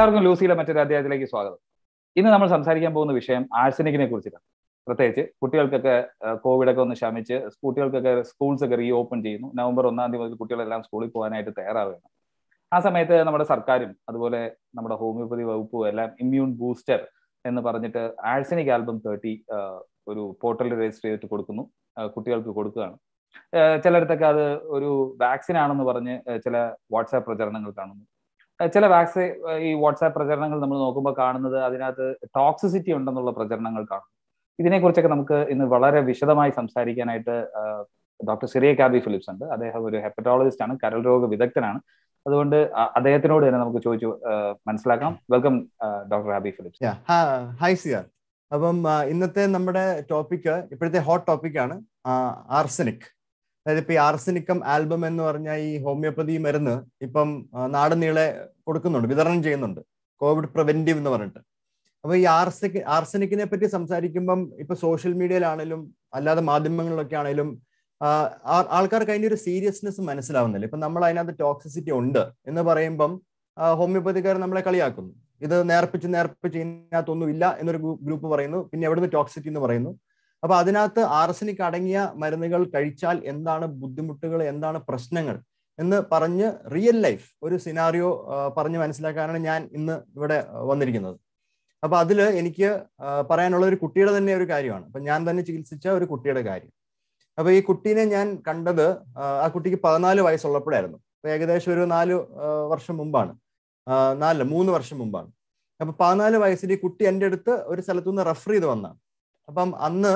എല്ലാവർക്കും ലൂസിയിലെ മറ്റൊരു അധ്യായത്തിലേക്ക് സ്വാഗതം ഇന്ന് നമ്മൾ സംസാരിക്കാൻ പോകുന്ന വിഷയം ആഴ്സനിക്കിനെ കുറിച്ചിട്ടാണ് പ്രത്യേകിച്ച് കുട്ടികൾക്കൊക്കെ കോവിഡ് ഒക്കെ ഒന്ന് ശമിച്ച് കുട്ടികൾക്കൊക്കെ സ്കൂൾസ് ഒക്കെ റീ ഓപ്പൺ ചെയ്യുന്നു നവംബർ ഒന്നാം തീയതി മുതൽ കുട്ടികളെല്ലാം സ്കൂളിൽ പോകാനായിട്ട് തയ്യാറാവുകയാണ് ആ സമയത്ത് നമ്മുടെ സർക്കാരും അതുപോലെ നമ്മുടെ ഹോമിയോപ്പതി വകുപ്പും എല്ലാം ഇമ്മ്യൂൺ ബൂസ്റ്റർ എന്ന് പറഞ്ഞിട്ട് ആഴ്സനിക് ആൽബം തേർട്ടി ഒരു പോർട്ടലിൽ രജിസ്റ്റർ ചെയ്തിട്ട് കൊടുക്കുന്നു കുട്ടികൾക്ക് കൊടുക്കുകയാണ് ചിലയിടത്തൊക്കെ അത് ഒരു വാക്സിൻ ആണെന്ന് പറഞ്ഞ് ചില വാട്സാപ്പ് പ്രചരണങ്ങൾ കാണുന്നു ചില വാക്സിൻ ഈ വാട്സാപ്പ് പ്രചരണങ്ങൾ നമ്മൾ നോക്കുമ്പോൾ കാണുന്നത് അതിനകത്ത് ടോക്സിസിറ്റി ഉണ്ടെന്നുള്ള പ്രചരണങ്ങൾ കാണുന്നു ഇതിനെക്കുറിച്ചൊക്കെ നമുക്ക് ഇന്ന് വളരെ വിശദമായി സംസാരിക്കാനായിട്ട് ഡോക്ടർ സിറിയ കാബി ഫിലിപ്സ് ഉണ്ട് അദ്ദേഹം ഒരു ഹെപ്പറ്റോളജിസ്റ്റ് ആണ് കരൾ രോഗ വിദഗ്ധനാണ് അതുകൊണ്ട് അദ്ദേഹത്തിനോട് തന്നെ നമുക്ക് ചോദിച്ചു മനസ്സിലാക്കാം welcome doctor Abby Philips hi സിയാർ അപ്പം ഇന്നത്തെ നമ്മുടെ ടോപ്പിക് ഇപ്പോഴത്തെ ഹോട്ട് ടോപ്പിക്കാണ് ആർസനിക് അതായത് ഇപ്പൊ ഈ ആർസനിക്കം ആൽബം എന്ന് പറഞ്ഞ ഈ ഹോമിയോപ്പതി മരുന്ന് ഇപ്പം നാട് നീളെ കൊടുക്കുന്നുണ്ട് വിതരണം ചെയ്യുന്നുണ്ട് കോവിഡ് പ്രിവെന്റീവ് എന്ന് പറഞ്ഞിട്ട് അപ്പൊ ഈ ആർസനിക് ആർസനിക്കിനെ പറ്റി സംസാരിക്കുമ്പം ഇപ്പൊ സോഷ്യൽ മീഡിയയിലാണെങ്കിലും അല്ലാതെ മാധ്യമങ്ങളിലൊക്കെ ആണെങ്കിലും ആൾക്കാർക്ക് അതിന്റെ ഒരു സീരിയസ്നെസ് മനസ്സിലാവുന്നില്ല ഇപ്പൊ നമ്മൾ അതിനകത്ത് ടോക്സിസിറ്റി ഉണ്ട് എന്ന് പറയുമ്പം ഹോമിയോപ്പതിക്കാർ നമ്മളെ കളിയാക്കുന്നു ഇത് നേർപ്പിച്ച് നേർപ്പിച്ച് ഇതിനകത്തൊന്നും ഇല്ല എന്നൊരു ഗ്രൂപ്പ് പറയുന്നു പിന്നെ എവിടുന്ന് ടോക്സിറ്റി എന്ന് പറയുന്നു അപ്പൊ അതിനകത്ത് ആർസനിക് അടങ്ങിയ മരുന്നുകൾ കഴിച്ചാൽ എന്താണ് ബുദ്ധിമുട്ടുകൾ എന്താണ് പ്രശ്നങ്ങൾ എന്ന് പറഞ്ഞ് റിയൽ ലൈഫ് ഒരു സിനാറിയോ പറഞ്ഞ് മനസ്സിലാക്കാനാണ് ഞാൻ ഇന്ന് ഇവിടെ വന്നിരിക്കുന്നത് അപ്പൊ അതില് എനിക്ക് പറയാനുള്ള ഒരു കുട്ടിയുടെ തന്നെ ഒരു കാര്യമാണ് അപ്പൊ ഞാൻ തന്നെ ചികിത്സിച്ച ഒരു കുട്ടിയുടെ കാര്യം അപ്പൊ ഈ കുട്ടീനെ ഞാൻ കണ്ടത് ആ കുട്ടിക്ക് പതിനാല് വയസ്സുള്ളപ്പോഴായിരുന്നു അപ്പൊ ഏകദേശം ഒരു നാല് വർഷം മുമ്പാണ് നാല് മൂന്ന് വർഷം മുമ്പാണ് അപ്പൊ പതിനാല് വയസ്സിൽ ഈ കുട്ടി എൻ്റെ അടുത്ത് ഒരു സ്ഥലത്തുനിന്ന് റെഫർ ചെയ്ത് വന്നാണ് അപ്പം അന്ന്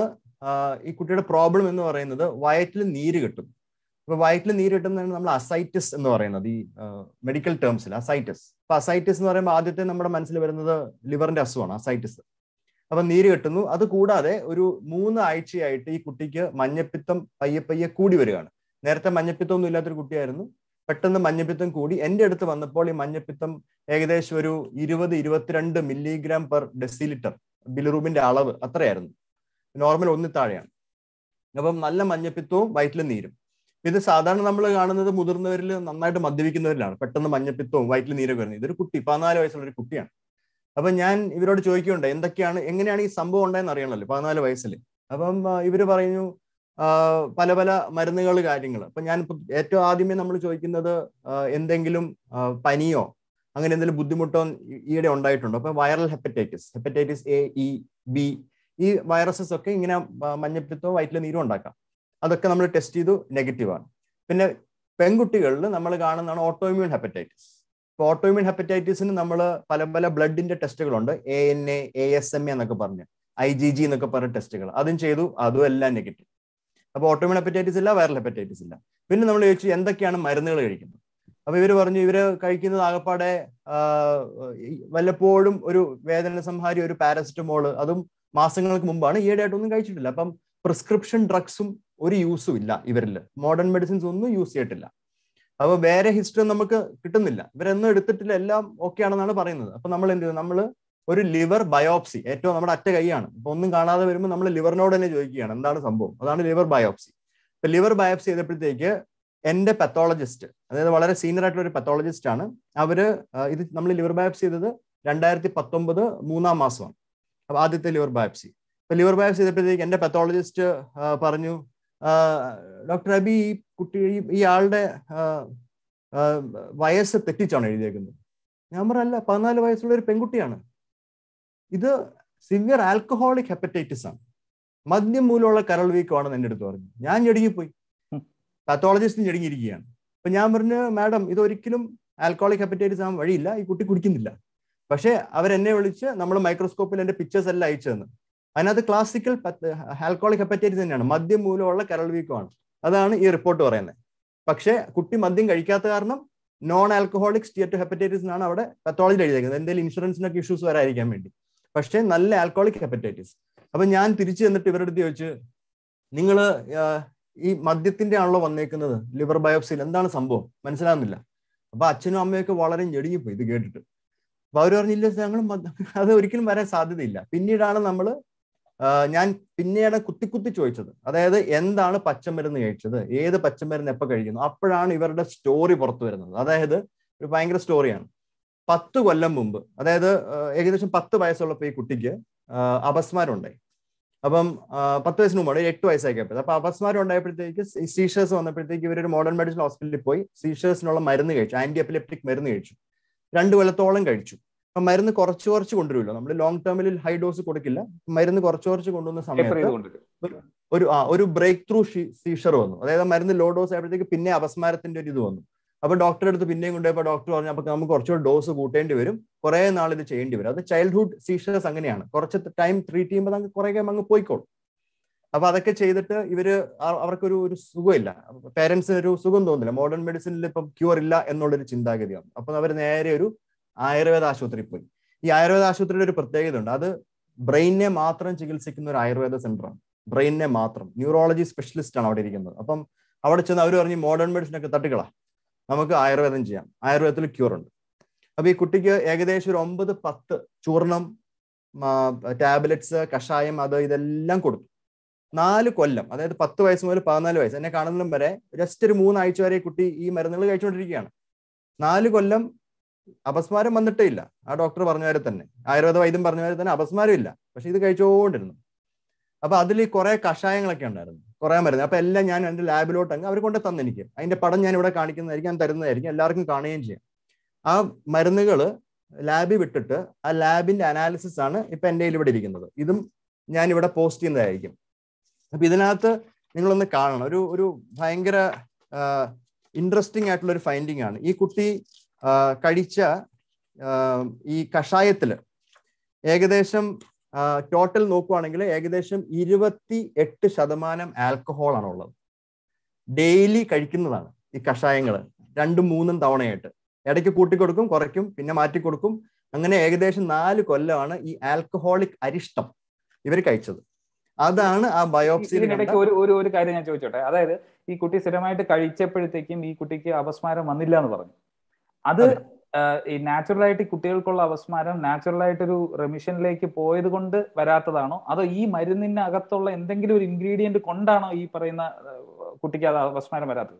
ഈ കുട്ടിയുടെ പ്രോബ്ലം എന്ന് പറയുന്നത് വയറ്റിൽ നീര് കിട്ടും അപ്പൊ വയറ്റിൽ നീര് കിട്ടുന്നതാണ് നമ്മൾ അസൈറ്റിസ് എന്ന് പറയുന്നത് ഈ മെഡിക്കൽ ടേംസിൽ അസൈറ്റിസ് അപ്പൊ അസൈറ്റിസ് എന്ന് പറയുമ്പോൾ ആദ്യത്തെ നമ്മുടെ മനസ്സിൽ വരുന്നത് ലിവറിന്റെ അസുഖമാണ് അസൈറ്റിസ് അപ്പൊ നീര് കെട്ടുന്നു അത് കൂടാതെ ഒരു മൂന്ന് ആഴ്ചയായിട്ട് ഈ കുട്ടിക്ക് മഞ്ഞപ്പിത്തം പയ്യെ പയ്യെ കൂടി വരികയാണ് നേരത്തെ മഞ്ഞപ്പിത്തം ഒന്നും ഇല്ലാത്തൊരു കുട്ടിയായിരുന്നു പെട്ടെന്ന് മഞ്ഞപ്പിത്തം കൂടി എൻ്റെ അടുത്ത് വന്നപ്പോൾ ഈ മഞ്ഞപ്പിത്തം ഏകദേശം ഒരു ഇരുപത് ഇരുപത്തിരണ്ട് മില്ലിഗ്രാം പെർ ഡെസിലിറ്റർ ബിലിറൂബിന്റെ അളവ് അത്രയായിരുന്നു നോർമൽ ഒന്നി താഴെയാണ് അപ്പം നല്ല മഞ്ഞപ്പിത്തവും വയറ്റിൽ നീരും ഇത് സാധാരണ നമ്മൾ കാണുന്നത് മുതിർന്നവരിൽ നന്നായിട്ട് മദ്യപിക്കുന്നവരിലാണ് പെട്ടെന്ന് മഞ്ഞപ്പിത്തവും വയറ്റിൽ നീരൊക്കെ വരുന്നത് ഇതൊരു കുട്ടി പതിനാല് വയസ്സുള്ള ഒരു കുട്ടിയാണ് അപ്പൊ ഞാൻ ഇവരോട് ചോദിക്കുന്നുണ്ട് എന്തൊക്കെയാണ് എങ്ങനെയാണ് ഈ സംഭവം ഉണ്ടായെന്ന് അറിയണമല്ലോ പതിനാല് വയസ്സിൽ അപ്പം ഇവര് പറഞ്ഞു പല പല മരുന്നുകൾ കാര്യങ്ങൾ അപ്പൊ ഞാൻ ഏറ്റവും ആദ്യമേ നമ്മൾ ചോദിക്കുന്നത് എന്തെങ്കിലും പനിയോ അങ്ങനെ എന്തെങ്കിലും ബുദ്ധിമുട്ടോ ഈയിടെ ഉണ്ടായിട്ടുണ്ടോ അപ്പൊ viral hepatitis hepatitis A E B ഈ വൈറസസ് ഒക്കെ ഇങ്ങനെ മഞ്ഞപ്പിത്തോ വയറ്റിലെ നീരും ഉണ്ടാക്കാം അതൊക്കെ നമ്മൾ ടെസ്റ്റ് ചെയ്തു നെഗറ്റീവാണ് പിന്നെ പെൺകുട്ടികളിൽ നമ്മൾ കാണുന്നതാണ് ഓട്ടോമ്യൂൺ ഹെപ്പറ്റൈറ്റിസ് ഇപ്പൊ ഓട്ടോമ്യൂൺ ഹെപ്പറ്റൈറ്റിസിന് നമ്മൾ പല പല ബ്ലഡിന്റെ ടെസ്റ്റുകളുണ്ട് A N A A S M A എന്നൊക്കെ പറഞ്ഞ് ഐ ജി ജി എന്നൊക്കെ പറഞ്ഞ ടെസ്റ്റുകൾ അതും ചെയ്തു അതും എല്ലാം നെഗറ്റീവ് അപ്പൊ ഓട്ടോമ്യൂൺ ഹെപ്പറ്റൈറ്റിസ് ഇല്ല വൈറൽ ഹെപ്പറ്റൈറ്റിസ് ഇല്ല പിന്നെ നമ്മൾ ചോദിച്ചു എന്തൊക്കെയാണ് മരുന്നുകൾ കഴിക്കുന്നത് അപ്പൊ ഇവര് പറഞ്ഞു ഇവര് കഴിക്കുന്നത് ആകപ്പാടെ വല്ലപ്പോഴും ഒരു വേദന സംഹാരി ഒരു പാരസിറ്റമോള് അതും മാസങ്ങൾക്ക് മുമ്പാണ് ഈയിടെയായിട്ടൊന്നും കഴിച്ചിട്ടില്ല അപ്പം പ്രിസ്ക്രിപ്ഷൻ ഡ്രഗ്സും ഒരു യൂസും ഇല്ല ഇവരിൽ മോഡേൺ മെഡിസിൻസ് ഒന്നും യൂസ് ചെയ്തിട്ടില്ല അപ്പൊ വേറെ ഹിസ്റ്ററി നമുക്ക് കിട്ടുന്നില്ല ഇവരൊന്നും എടുത്തിട്ടില്ല എല്ലാം ഓക്കെ ആണെന്നാണ് പറയുന്നത് അപ്പൊ നമ്മൾ എന്ത് ചെയ്യും നമ്മൾ ഒരു ലിവർ ബയോപ്സി ഏറ്റവും നമ്മുടെ അറ്റ കൈയാണ് ഇപ്പൊ ഒന്നും കാണാതെ വരുമ്പോൾ നമ്മൾ ലിവറിനോട് തന്നെ ചോദിക്കുകയാണ് എന്താണ് സംഭവം അതാണ് ലിവർ ബയോപ്സി ഇപ്പൊ ലിവർ ബയോപ്സി ചെയ്തപ്പോഴത്തേക്ക് എന്റെ പത്തോളജിസ്റ്റ് അതായത് വളരെ സീനിയർ ആയിട്ടുള്ള ഒരു പത്തോളജിസ്റ്റ് ആണ് അവര് ഇത് നമ്മൾ ലിവർ ബയോപ്സി ചെയ്തത് രണ്ടായിരത്തി പത്തൊമ്പത് മൂന്നാം മാസമാണ് അപ്പൊ ആദ്യത്തെ ലിവർ ബയോപ്സി ഇപ്പൊ ലിവർ ബയോപ്സി ചെയ്തപ്പോഴത്തേക്ക് എന്റെ പത്തോളജിസ്റ്റ് പറഞ്ഞു ഡോക്ടർ അബി ഈ കുട്ടി ഈ ആളുടെ വയസ്സ് തെറ്റിച്ചാണ് എഴുതിയേക്കുന്നത് ഞാൻ പറഞ്ഞല്ല പതിനാല് വയസ്സുള്ള ഒരു പെൺകുട്ടിയാണ് ഇത് സിവിയർ ആൽക്കഹോളിക് ഹെപ്പറ്റൈറ്റിസ് ആണ് മദ്യം മൂലമുള്ള കരൾ വീക്കമാണെന്ന് എൻ്റെ അടുത്ത് പറഞ്ഞു ഞാൻ ഞെടുങ്ങിപ്പോയി പാത്തോളജിസ്റ്റ് ഞെടുങ്ങിയിരിക്കുകയാണ് അപ്പൊ ഞാൻ പറഞ്ഞു മാഡം ഇത് ഒരിക്കലും ആൽക്കഹോളിക് ഹെപ്പറ്റൈറ്റിസ് ആകാൻ വഴിയില്ല ഈ കുട്ടി കുടിക്കുന്നില്ല പക്ഷെ അവരെന്നെ വിളിച്ച് നമ്മൾ മൈക്രോസ്കോപ്പിൽ എൻ്റെ പിക്ചേഴ്സ് എല്ലാം അയച്ചു തന്നു അതിനകത്ത് ക്ലാസിക്കൽ ആൽക്കോളിക് ഹെപ്പറ്റൈറ്റിസ് തന്നെയാണ് മദ്യം മൂലമുള്ള കരൾ വീക്കമാണ് അതാണ് ഈ റിപ്പോർട്ട് പറയുന്നത് പക്ഷേ കുട്ടി മദ്യം കഴിക്കാത്ത കാരണം നോൺ ആൽക്കഹോളിക് സ്റ്റേറ്റ് ഹെപ്പറ്റൈറ്റിസ് എന്നാണ് അവിടെ പത്തോളജിയിൽ എഴുതിയിരിക്കുന്നത് എന്തെങ്കിലും ഇൻഷുറൻസിനൊക്കെ ഇഷ്യൂസ് വരാതിരിക്കാൻ വേണ്ടി പക്ഷേ നല്ല ആൽക്കഹോളിക് ഹെപ്പറ്റൈറ്റിസ് അപ്പൊ ഞാൻ തിരിച്ചു ചെന്നിട്ട് ഇവരുടെ അടുത്ത് ചോദിച്ചു നിങ്ങൾ ഈ മദ്യത്തിന്റെ ആണല്ലോ വന്നേക്കുന്നത് ലിവർ ബയോപ്സിയിൽ എന്താണ് സംഭവം മനസ്സിലാവുന്നില്ല അപ്പൊ അച്ഛനും അമ്മയൊക്കെ വളരെ ഞെടുങ്ങിപ്പോയി ഇത് കേട്ടിട്ട് അപ്പൊ അവർ പറഞ്ഞില്ല ഞങ്ങൾ അത് ഒരിക്കലും വരാൻ സാധ്യതയില്ല പിന്നീടാണ് നമ്മൾ ഞാൻ പിന്നീട് കുത്തി കുത്തി ചോദിച്ചത് അതായത് എന്താണ് പച്ചമരുന്ന് കഴിച്ചത് ഏത് പച്ചമരുന്ന് എപ്പോൾ കഴിക്കുന്നു അപ്പോഴാണ് ഇവരുടെ സ്റ്റോറി പുറത്തു വരുന്നത് അതായത് ഒരു ഭയങ്കര സ്റ്റോറിയാണ് പത്ത് കൊല്ലം മുമ്പ് അതായത് ഏകദേശം പത്ത് വയസ്സുള്ളപ്പോൾ ഈ കുട്ടിക്ക് അപസ്മാരമുണ്ടായി അപ്പം പത്ത് വയസ്സിന് മുമ്പാണ് എട്ട് വയസ്സാക്കിയപ്പോൾ അപ്പൊ അപസ്മാരം ഉണ്ടായപ്പോഴത്തേക്ക് സീഷേഴ്സ് വന്നപ്പോഴത്തേക്ക് ഇവരൊരു മോഡേൺ മെഡിസിൻ ഹോസ്പിറ്റലിൽ പോയി സീഷേഴ്സിനുള്ള മരുന്ന് കഴിച്ചു ആന്റി എപ്പിലെപ്റ്റിക് മരുന്ന് കഴിച്ചു രണ്ട് കൊല്ലത്തോളം കഴിച്ചു അപ്പൊ മരുന്ന് കുറച്ച് കുറച്ച് കൊണ്ടുവരുമല്ലോ നമ്മൾ ലോങ് ടേമിൽ ഹൈ ഡോസ് കൊടുക്കില്ല മരുന്ന് കുറച്ച് കുറച്ച് കൊണ്ടുവന്ന സമയത്ത് ഒരു ആ ഒരു ബ്രേക്ക് ത്രൂ സീഷർ വന്നു അതായത് മരുന്ന് ലോ ഡോസ് ആയപ്പോഴത്തേക്ക് പിന്നെ അപസ്മാരത്തിന്റെ ഒരു ഇത് വന്നു അപ്പൊ ഡോക്ടറെ അടുത്ത് പിന്നെയും കൊണ്ടുപോയപ്പോൾ ഡോക്ടർ പറഞ്ഞു അപ്പൊ നമുക്ക് കുറച്ചുകൂടി ഡോസ് കൂട്ടേണ്ടി വരും കുറെ നാൾ ഇത് ചെയ്യേണ്ടി വരും അത് ചൈൽഡ്ഹുഡ് സീഷേഴ്സ് അങ്ങനെയാണ് കുറച്ച് ടൈം ട്രീറ്റ് ചെയ്യുമ്പോൾ നമുക്ക് കുറെ അങ്ങ് പോയിക്കോളും അപ്പൊ അതൊക്കെ ചെയ്തിട്ട് ഇവര് അവർക്കൊരു ഒരു സുഖമില്ല പേരൻസിന് ഒരു സുഖം തോന്നില്ല മോഡേൺ മെഡിസിനിൽ ഇപ്പം ക്യൂർ ഇല്ല എന്നുള്ളൊരു ചിന്താഗതിയാണ് അപ്പൊ അവർ നേരെ ഒരു ആയുർവേദ ആശുപത്രിയിൽ പോയി ഈ ആയുർവേദ ആശുപത്രിയുടെ ഒരു പ്രത്യേകത ഉണ്ട് അത് ബ്രെയിനെ മാത്രം ചികിത്സിക്കുന്ന ഒരു ആയുർവേദ സെന്ററാണ് ബ്രെയിനെ മാത്രം ന്യൂറോളജി സ്പെഷ്യലിസ്റ്റ് ആണ് അവിടെ ഇരിക്കുന്നത് അപ്പം അവിടെ ചെന്ന് അവർ പറഞ്ഞ് മോഡേൺ മെഡിസിൻ ഒക്കെ തട്ടുകളാ നമുക്ക് ആയുർവേദം ചെയ്യാം ആയുർവേദത്തിൽ ക്യൂർ ഉണ്ട് അപ്പൊ ഈ കുട്ടിക്ക് ഏകദേശം ഒരു ഒമ്പത് പത്ത് ചൂർണം ടാബ്ലറ്റ്സ് കഷായം അത് ഇതെല്ലാം കൊടുത്തു നാല് കൊല്ലം അതായത് പത്ത് വയസ്സ് മുതൽ പതിനാല് വയസ്സ് എന്നെ കാണുന്നതും വരെ ജസ്റ്റ് ഒരു മൂന്നാഴ്ച വരെ കുട്ടി ഈ മരുന്നുകൾ കഴിച്ചുകൊണ്ടിരിക്കുകയാണ് നാല് കൊല്ലം അപസ്മാരം വന്നിട്ടേ ഇല്ല ആ ഡോക്ടർ പറഞ്ഞ വരെ തന്നെ ആയുർവേദ വൈദ്യം പറഞ്ഞ വരെ തന്നെ അപസ്മാരം ഇല്ല പക്ഷെ ഇത് കഴിച്ചുകൊണ്ടിരുന്നു അപ്പൊ അതിൽ കുറെ കഷായങ്ങളൊക്കെ ഉണ്ടായിരുന്നു കുറെ മരുന്ന് അപ്പൊ എല്ലാം ഞാൻ എന്റെ ലാബിലോട്ട് അങ്ങ് അവർ കൊണ്ട് തന്നെ എനിക്ക് അതിന്റെ പടം ഞാൻ ഇവിടെ കാണിക്കുന്നതായിരിക്കും ഞാൻ തരുന്നതായിരിക്കും എല്ലാവർക്കും കാണുകയും ചെയ്യാം ആ മരുന്നുകൾ ലാബിൽ വിട്ടിട്ട് ആ ലാബിന്റെ അനാലിസിസ് ആണ് ഇപ്പൊ എന്റെ ഇവിടെ ഇരിക്കുന്നത് ഇതും ഞാൻ ഇവിടെ പോസ്റ്റ് ചെയ്യുന്നതായിരിക്കും അപ്പൊ ഇതിനകത്ത് നിങ്ങളൊന്ന് കാണണം ഒരു ഒരു ഭയങ്കര ഇൻട്രസ്റ്റിംഗ് ആയിട്ടുള്ള ഒരു ഫൈൻഡിങ് ആണ് ഈ കുട്ടി കഴിച്ച ഈ കഷായത്തില് ഏകദേശം ടോട്ടൽ നോക്കുവാണെങ്കിൽ ഏകദേശം ഇരുപത്തി എട്ട് ശതമാനം ആൽക്കഹോൾ ആണ് ഉള്ളത് ഡെയിലി കഴിക്കുന്നതാണ് ഈ കഷായങ്ങൾ രണ്ടും മൂന്നും തവണയായിട്ട് ഇടയ്ക്ക് കൂട്ടിക്കൊടുക്കും കുറയ്ക്കും പിന്നെ മാറ്റി കൊടുക്കും അങ്ങനെ ഏകദേശം നാല് കൊല്ലമാണ് ഈ ആൽക്കഹോളിക് അരിഷ്ടം ഇവർ കഴിച്ചത് അതാണ് ആ ബയോപ്സിയിൽ ഒരു ഒരു ഒരു കാര്യം ഞാൻ ചോദിച്ചോട്ടെ അതായത് ഈ കുട്ടി സ്ഥിരമായിട്ട് കഴിച്ചപ്പോഴത്തേക്കും ഈ കുട്ടിക്ക് അപസ്മാരം വന്നില്ല എന്ന് പറഞ്ഞു അത് ഈ നാച്ചുറൽ ആയിട്ട് കുട്ടികൾക്കുള്ള അപസ്മാരം നാച്ചുറൽ ആയിട്ടൊരു റെമിഷനിലേക്ക് പോയത് കൊണ്ട് വരാത്തതാണോ അതോ ഈ മരുന്നിനകത്തുള്ള എന്തെങ്കിലും ഒരു ഇൻഗ്രീഡിയന്റ് കൊണ്ടാണോ ഈ പറയുന്ന കുട്ടിക്ക് അത് അപസ്മാരം വരാത്തത്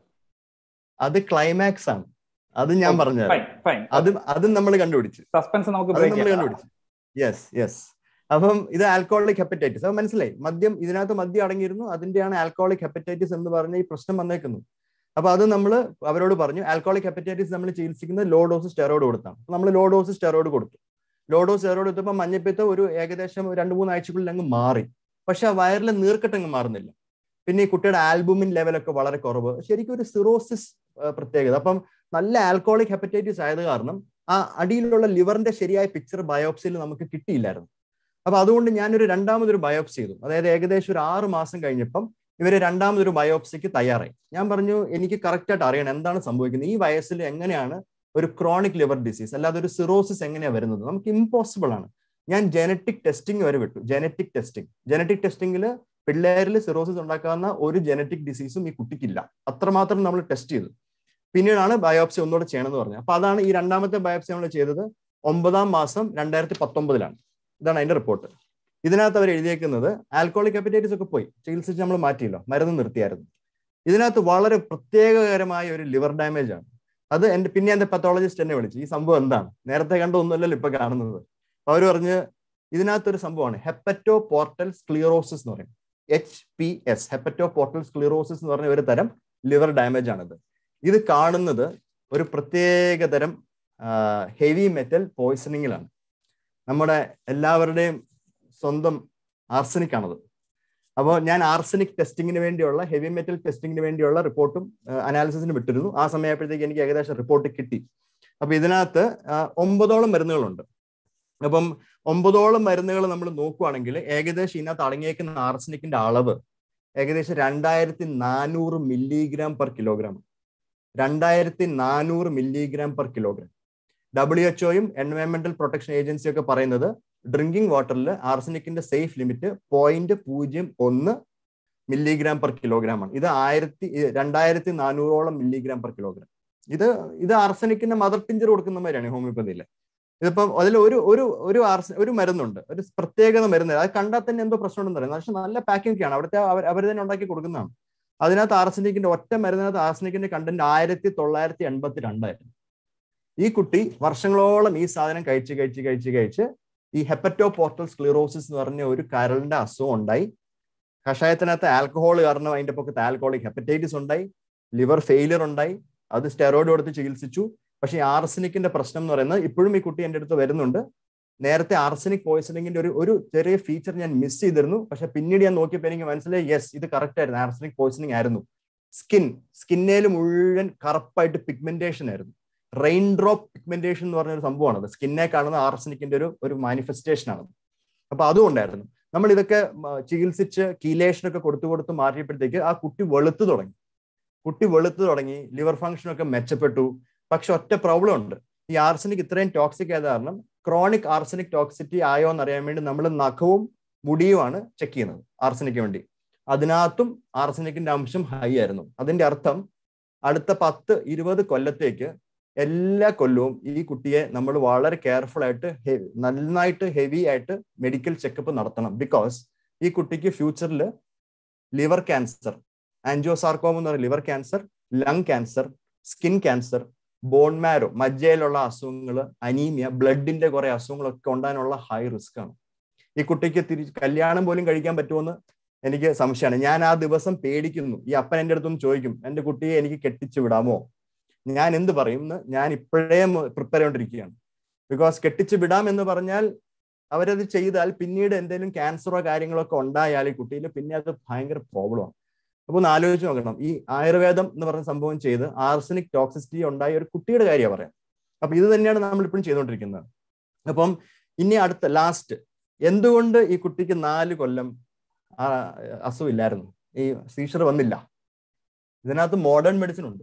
അത് ക്ലൈമാക്സ് ആണ് അത് ഞാൻ പറഞ്ഞു അത് അതും നമ്മൾ കണ്ടുപിടിച്ചു സസ്പെൻസ് നമുക്ക് നമ്മൾ കണ്ടുപിടിച്ചു യെസ് യെസ് അപ്പം ഇത് ആൽക്കോളിക് ഹെപ്പറ്റൈറ്റിസ് അത് മനസ്സിലായി മദ്യം ഇതിനകത്ത് മദ്യം അടങ്ങിയിരുന്നു അതിന്റെയാണ് ആൽക്കോളിക് ഹെപ്പറ്റൈറ്റിസ് എന്ന് പറഞ്ഞ ഈ പ്രശ്നം വന്നേക്കുന്നത് അപ്പൊ അത് നമ്മൾ അവരോട് പറഞ്ഞു ആൽക്കോളിക് ഹെപ്പറ്റൈറ്റിസ് നമ്മൾ ചികിത്സിക്കുന്നത് ലോ ഡോസ് സ്റ്റെറോയിഡ് കൊടുത്താണ് നമ്മൾ ലോ ഡോസ് സ്റ്റെറോയിഡ് കൊടുത്തു ലോ ഡോസ് സ്റ്റെറോയിഡ് എടുത്തപ്പോൾ മഞ്ഞപ്പിത്തം ഒരു ഏകദേശം രണ്ട് മൂന്ന് ആഴ്ചക്കുള്ളിൽ അങ്ങ് മാറി പക്ഷെ ആ വയറിലെ നീർക്കെട്ടങ്ങ് മാറുന്നില്ല പിന്നെ ഈ കുട്ടിയുടെ ആൽബുമിൻ ലെവലൊക്കെ വളരെ കുറവ് ശരിക്കും ഒരു സിറോസിസ് പ്രത്യേകത അപ്പം നല്ല ആൽക്കോളിക് ഹെപ്പറ്റൈറ്റിസ് ആയത് കാരണം ആ അടിയിലുള്ള ലിവറിന്റെ ശരിയായ പിക്ചർ ബയോപ്സിയിൽ നമുക്ക് കിട്ടിയില്ലായിരുന്നു അപ്പൊ അതുകൊണ്ട് ഞാനൊരു രണ്ടാമതൊരു ബയോപ്സി ചെയ്തു അതായത് ഏകദേശം ഒരു ആറ് മാസം കഴിഞ്ഞപ്പം ഇവര് രണ്ടാമതൊരു ബയോപ്സിക്ക് തയ്യാറായി ഞാൻ പറഞ്ഞു എനിക്ക് കറക്റ്റ് ആയിട്ട് അറിയണം എന്താണ് സംഭവിക്കുന്നത് ഈ വയസ്സിൽ എങ്ങനെയാണ് ഒരു ക്രോണിക് ലിവർ ഡിസീസ് അല്ലാതെ ഒരു സിറോസിസ് എങ്ങനെയാണ് വരുന്നത് നമുക്ക് ഇമ്പോസിബിൾ ആണ് ഞാൻ ജനറ്റിക് ടെസ്റ്റിംഗ് വരെ വിട്ടു ജനറ്റിക് ടെസ്റ്റിംഗ് ജനറ്റിക് ടെസ്റ്റിംഗിൽ പിള്ളേരിൽ സിറോസിസ് ഉണ്ടാക്കാവുന്ന ഒരു ജനറ്റിക് ഡിസീസും ഈ കുട്ടിക്കില്ല അത്രമാത്രം നമ്മൾ ടെസ്റ്റ് ചെയ്തു പിന്നീടാണ് ബയോപ്സി ഒന്നുകൂടെ ചെയ്യണമെന്ന് പറഞ്ഞത് അപ്പൊ അതാണ് ഈ രണ്ടാമത്തെ ബയോപ്സി നമ്മൾ ചെയ്തത് ഒമ്പതാം മാസം രണ്ടായിരത്തി പത്തൊമ്പതിലാണ് ഇതാണ് അതിന്റെ റിപ്പോർട്ട് ഇതിനകത്ത് അവർ എഴുതിയേക്കുന്നത് ആൽക്കോളിക് ഹെപ്പറ്റൈറ്റിസ് ഒക്കെ പോയി ചികിത്സിച്ച് നമ്മൾ മാറ്റിയല്ലോ മരുന്ന് നിർത്തിയായിരുന്നു ഇതിനകത്ത് വളരെ പ്രത്യേകകരമായ ഒരു ലിവർ ഡാമേജ് ആണ് അത് എന്റെ പിന്നെ എന്റെ പത്തോളജിസ്റ്റ് എന്നെ വിളിച്ചു ഈ സംഭവം എന്താണ് നേരത്തെ കണ്ട ഒന്നുമല്ലല്ലോ ഇപ്പൊ കാണുന്നത് അപ്പൊ അവർ പറഞ്ഞ് ഇതിനകത്തൊരു സംഭവമാണ് ഹെപ്പറ്റോ പോർട്ടൽ സ്ക്ലിയറോസിസ് എന്ന് പറയും H P S hepato portal sclerosis എന്ന് പറഞ്ഞ ഒരു തരം ലിവർ ഡാമേജ് ആണിത് ഇത് കാണുന്നത് ഒരു പ്രത്യേക തരം ഹെവി മെറ്റൽ പോയിസണിങ്ങിലാണ് നമ്മുടെ എല്ലാവരുടെയും സ്വന്തം ആർസനിക് ആണത് അപ്പോൾ ഞാൻ ആർസനിക് ടെസ്റ്റിങ്ങിന് വേണ്ടിയുള്ള ഹെവി മെറ്റൽ ടെസ്റ്റിങ്ങിന് വേണ്ടിയുള്ള റിപ്പോർട്ടും അനാലിസിസിന് വിട്ടിരുന്നു ആ സമയപ്പോഴത്തേക്ക് എനിക്ക് ഏകദേശം റിപ്പോർട്ട് കിട്ടി അപ്പൊ ഇതിനകത്ത് ഒമ്പതോളം മരുന്നുകളുണ്ട് അപ്പം ഒമ്പതോളം മരുന്നുകൾ നമ്മൾ നോക്കുവാണെങ്കിൽ ഏകദേശം ഇതിനകത്ത് അടങ്ങിയേക്കുന്ന ആർസനിക്കിന്റെ അളവ് ഏകദേശം രണ്ടായിരത്തി നാനൂറ് മില്ലിഗ്രാം പെർ കിലോഗ്രാം രണ്ടായിരത്തി നാനൂറ് മില്ലിഗ്രാം പെർ കിലോഗ്രാം ഡബ്ല്യു എച്ച്ഒയും എൻവയോൺമെന്റൽ പ്രൊട്ടക്ഷൻ ഏജൻസിയും ഒക്കെ പറയുന്നത് ഡ്രിങ്കിങ് വാട്ടറിൽ ആർസനിക്കിന്റെ സേഫ് ലിമിറ്റ് പോയിന്റ് പൂജ്യം ഒന്ന് മില്ലിഗ്രാം പെർ കിലോഗ്രാം ആണ് ഇത് ആയിരത്തി രണ്ടായിരത്തി നാനൂറോളം മില്ലിഗ്രാം പെർ കിലോഗ്രാം ഇത് ഇത് ആർസനിക്കിന്റെ മദർ ടിഞ്ചർ കൊടുക്കുന്ന മാതിരിയാണ് ഹോമിയോപ്പതിയിൽ ഇതിപ്പം അതിൽ ഒരു ഒരു ഒരു ആർസ ഒരു മരുന്നുണ്ട് ഒരു പ്രത്യേകത മരുന്ന് അത് കണ്ടാൽ തന്നെ എന്തോ പ്രശ്നം ഉണ്ടെന്ന് പറയുന്നത് പക്ഷെ നല്ല പാക്കിംഗ് ഒക്കെയാണ് അവിടുത്തെ അവർ അവർ തന്നെ ഉണ്ടാക്കി കൊടുക്കുന്നതാണ് അതിനകത്ത് ആർസനിക്കിന്റെ ഒറ്റ മരുന്നിനകത്ത് ആർസനിക്കിന്റെ കണ്ടന്റ് ആയിരത്തി തൊള്ളായിരത്തി എൺപത്തി രണ്ടായിരുന്നു ഈ കുട്ടി വർഷങ്ങളോളം ഈ സാധനം കഴിച്ച് കഴിച്ച് കഴിച്ച് കഴിച്ച് ഈ ഹെപ്പറ്റോ പോർട്ടൽ സ്ക്ലിറോസിസ് എന്ന് പറഞ്ഞ ഒരു കരളിന്റെ അസുഖം ഉണ്ടായി കഷായത്തിനകത്ത് ആൽക്കഹോൾ കാരണം അതിന്റെ പൊക്കത്ത് ആൽക്കഹോളിക് ഹെപ്പറ്റൈറ്റിസ് ഉണ്ടായി ലിവർ ഫെയിലിയർ ഉണ്ടായി അത് സ്റ്റെറോയിഡ് കൊടുത്ത് ചികിത്സിച്ചു പക്ഷേ ഈ ആർസനിക്കിന്റെ പ്രശ്നം എന്ന് പറയുന്നത് ഇപ്പോഴും ഈ കുട്ടി എൻ്റെ അടുത്ത് വരുന്നുണ്ട് നേരത്തെ ആർസനിക് പോയിസണിങ്ങിന്റെ ഒരു ഒരു ചെറിയ ഫീച്ചർ ഞാൻ മിസ് ചെയ്തിരുന്നു പക്ഷെ പിന്നീട് ഞാൻ നോക്കിയപ്പോൾ എനിക്ക് മനസ്സിലായി യെസ് ഇത് കറക്റ്റ് ആയിരുന്നു ആർസനിക് പോയിസണിങ് ആയിരുന്നു സ്കിൻ സ്കിന്നേൽ മുഴുവൻ കറുപ്പായിട്ട് പിഗ്മെന്റേഷൻ ആയിരുന്നു റെയിൻ ഡ്രോപ്പ് പിഗ്മെന്റേഷൻ എന്ന് പറഞ്ഞ ഒരു സംഭവമാണ് അത് സ്കിന്നെ കാണുന്ന ആർസനിക്കിന്റെ ഒരു ഒരു മാനിഫെസ്റ്റേഷൻ ആണ് അപ്പൊ അതുകൊണ്ടായിരുന്നു നമ്മൾ ഇതൊക്കെ ചികിത്സിച്ച് കീലേഷനൊക്കെ കൊടുത്തു കൊടുത്ത് മാറ്റിയപ്പോഴത്തേക്ക് ആ കുട്ടി വെളുത്തു തുടങ്ങി കുട്ടി വെളുത്തു തുടങ്ങി ലിവർ ഫംഗ്ഷൻ ഒക്കെ മെച്ചപ്പെട്ടു പക്ഷെ ഒറ്റ പ്രോബ്ലം ഉണ്ട് ഈ ആർസനിക് ഇത്രയും ടോക്സിക് ആയത് കാരണം ക്രോണിക് ആർസനിക് ടോക്സിറ്റി ആയോ എന്ന് അറിയാൻ വേണ്ടി നമ്മൾ നഖവും മുടിയുമാണ് ചെക്ക് ചെയ്യുന്നത് ആർസനിക്ക് വേണ്ടി അതിനകത്തും ആർസനിക്കിന്റെ അംശം ഹൈ ആയിരുന്നു അതിന്റെ അർത്ഥം അടുത്ത പത്ത് ഇരുപത് കൊല്ലത്തേക്ക് എല്ലാ കൊല്ലവും ഈ കുട്ടിയെ നമ്മൾ വളരെ കെയർഫുൾ ആയിട്ട് നന്നായിട്ട് ഹെവി ആയിട്ട് മെഡിക്കൽ ചെക്കപ്പ് നടത്തണം ബിക്കോസ് ഈ കുട്ടിക്ക് ഫ്യൂച്ചറിൽ ലിവർ ക്യാൻസർ ആൻജിയോസാർക്കോം എന്ന് പറയുന്ന liver cancer lung cancer skin cancer bone marrow മജ്ജയിലുള്ള അസുഖങ്ങൾ അനീമിയ ബ്ലഡിന്റെ കുറെ അസുഖങ്ങളൊക്കെ ഉണ്ടാകാനുള്ള ഹൈ റിസ്ക് ആണ് ഈ കുട്ടിക്ക് തിരിച്ച് കല്യാണം പോലും കഴിക്കാൻ പറ്റുമെന്ന് എനിക്ക് സംശയമാണ് ഞാൻ ആ ദിവസം പേടിക്കുന്നു ഈ അപ്പൻ എൻ്റെ അടുത്തൊന്ന് ചോദിക്കും എൻ്റെ കുട്ടിയെ എനിക്ക് കെട്ടിച്ചു വിടാമോ ഞാൻ എന്ത് പറയും എന്ന് ഞാൻ ഇപ്പോഴേ പ്രിപ്പയർ ചെയ്തുകൊണ്ടിരിക്കുകയാണ് ബിക്കോസ് കെട്ടിച്ചു വിടാം എന്ന് പറഞ്ഞാൽ അവരത് ചെയ്താൽ പിന്നീട് എന്തെങ്കിലും ക്യാൻസറോ കാര്യങ്ങളോ ഒക്കെ ഉണ്ടായാൽ ഈ കുട്ടിയിൽ പിന്നെ അത് ഭയങ്കര പ്രോബ്ലമാണ് അപ്പൊ ഒന്ന് ആലോചിച്ച് നോക്കണം ഈ ആയുർവേദം എന്ന് പറഞ്ഞ സംഭവം ചെയ്ത് ആർസനിക് ടോക്സിസിറ്റി ഉണ്ടായ ഒരു കുട്ടിയുടെ കാര്യമാണ് പറയാം അപ്പൊ ഇത് തന്നെയാണ് നമ്മൾ ഇപ്പോഴും ചെയ്തുകൊണ്ടിരിക്കുന്നത് അപ്പം ഇനി അടുത്ത ലാസ്റ്റ് എന്തുകൊണ്ട് ഈ കുട്ടിക്ക് നാല് കൊല്ലം അസുഖമില്ലായിരുന്നു ഈ സീഷർ വന്നില്ല ഇതിനകത്ത് മോഡേൺ മെഡിസിൻ ഉണ്ട്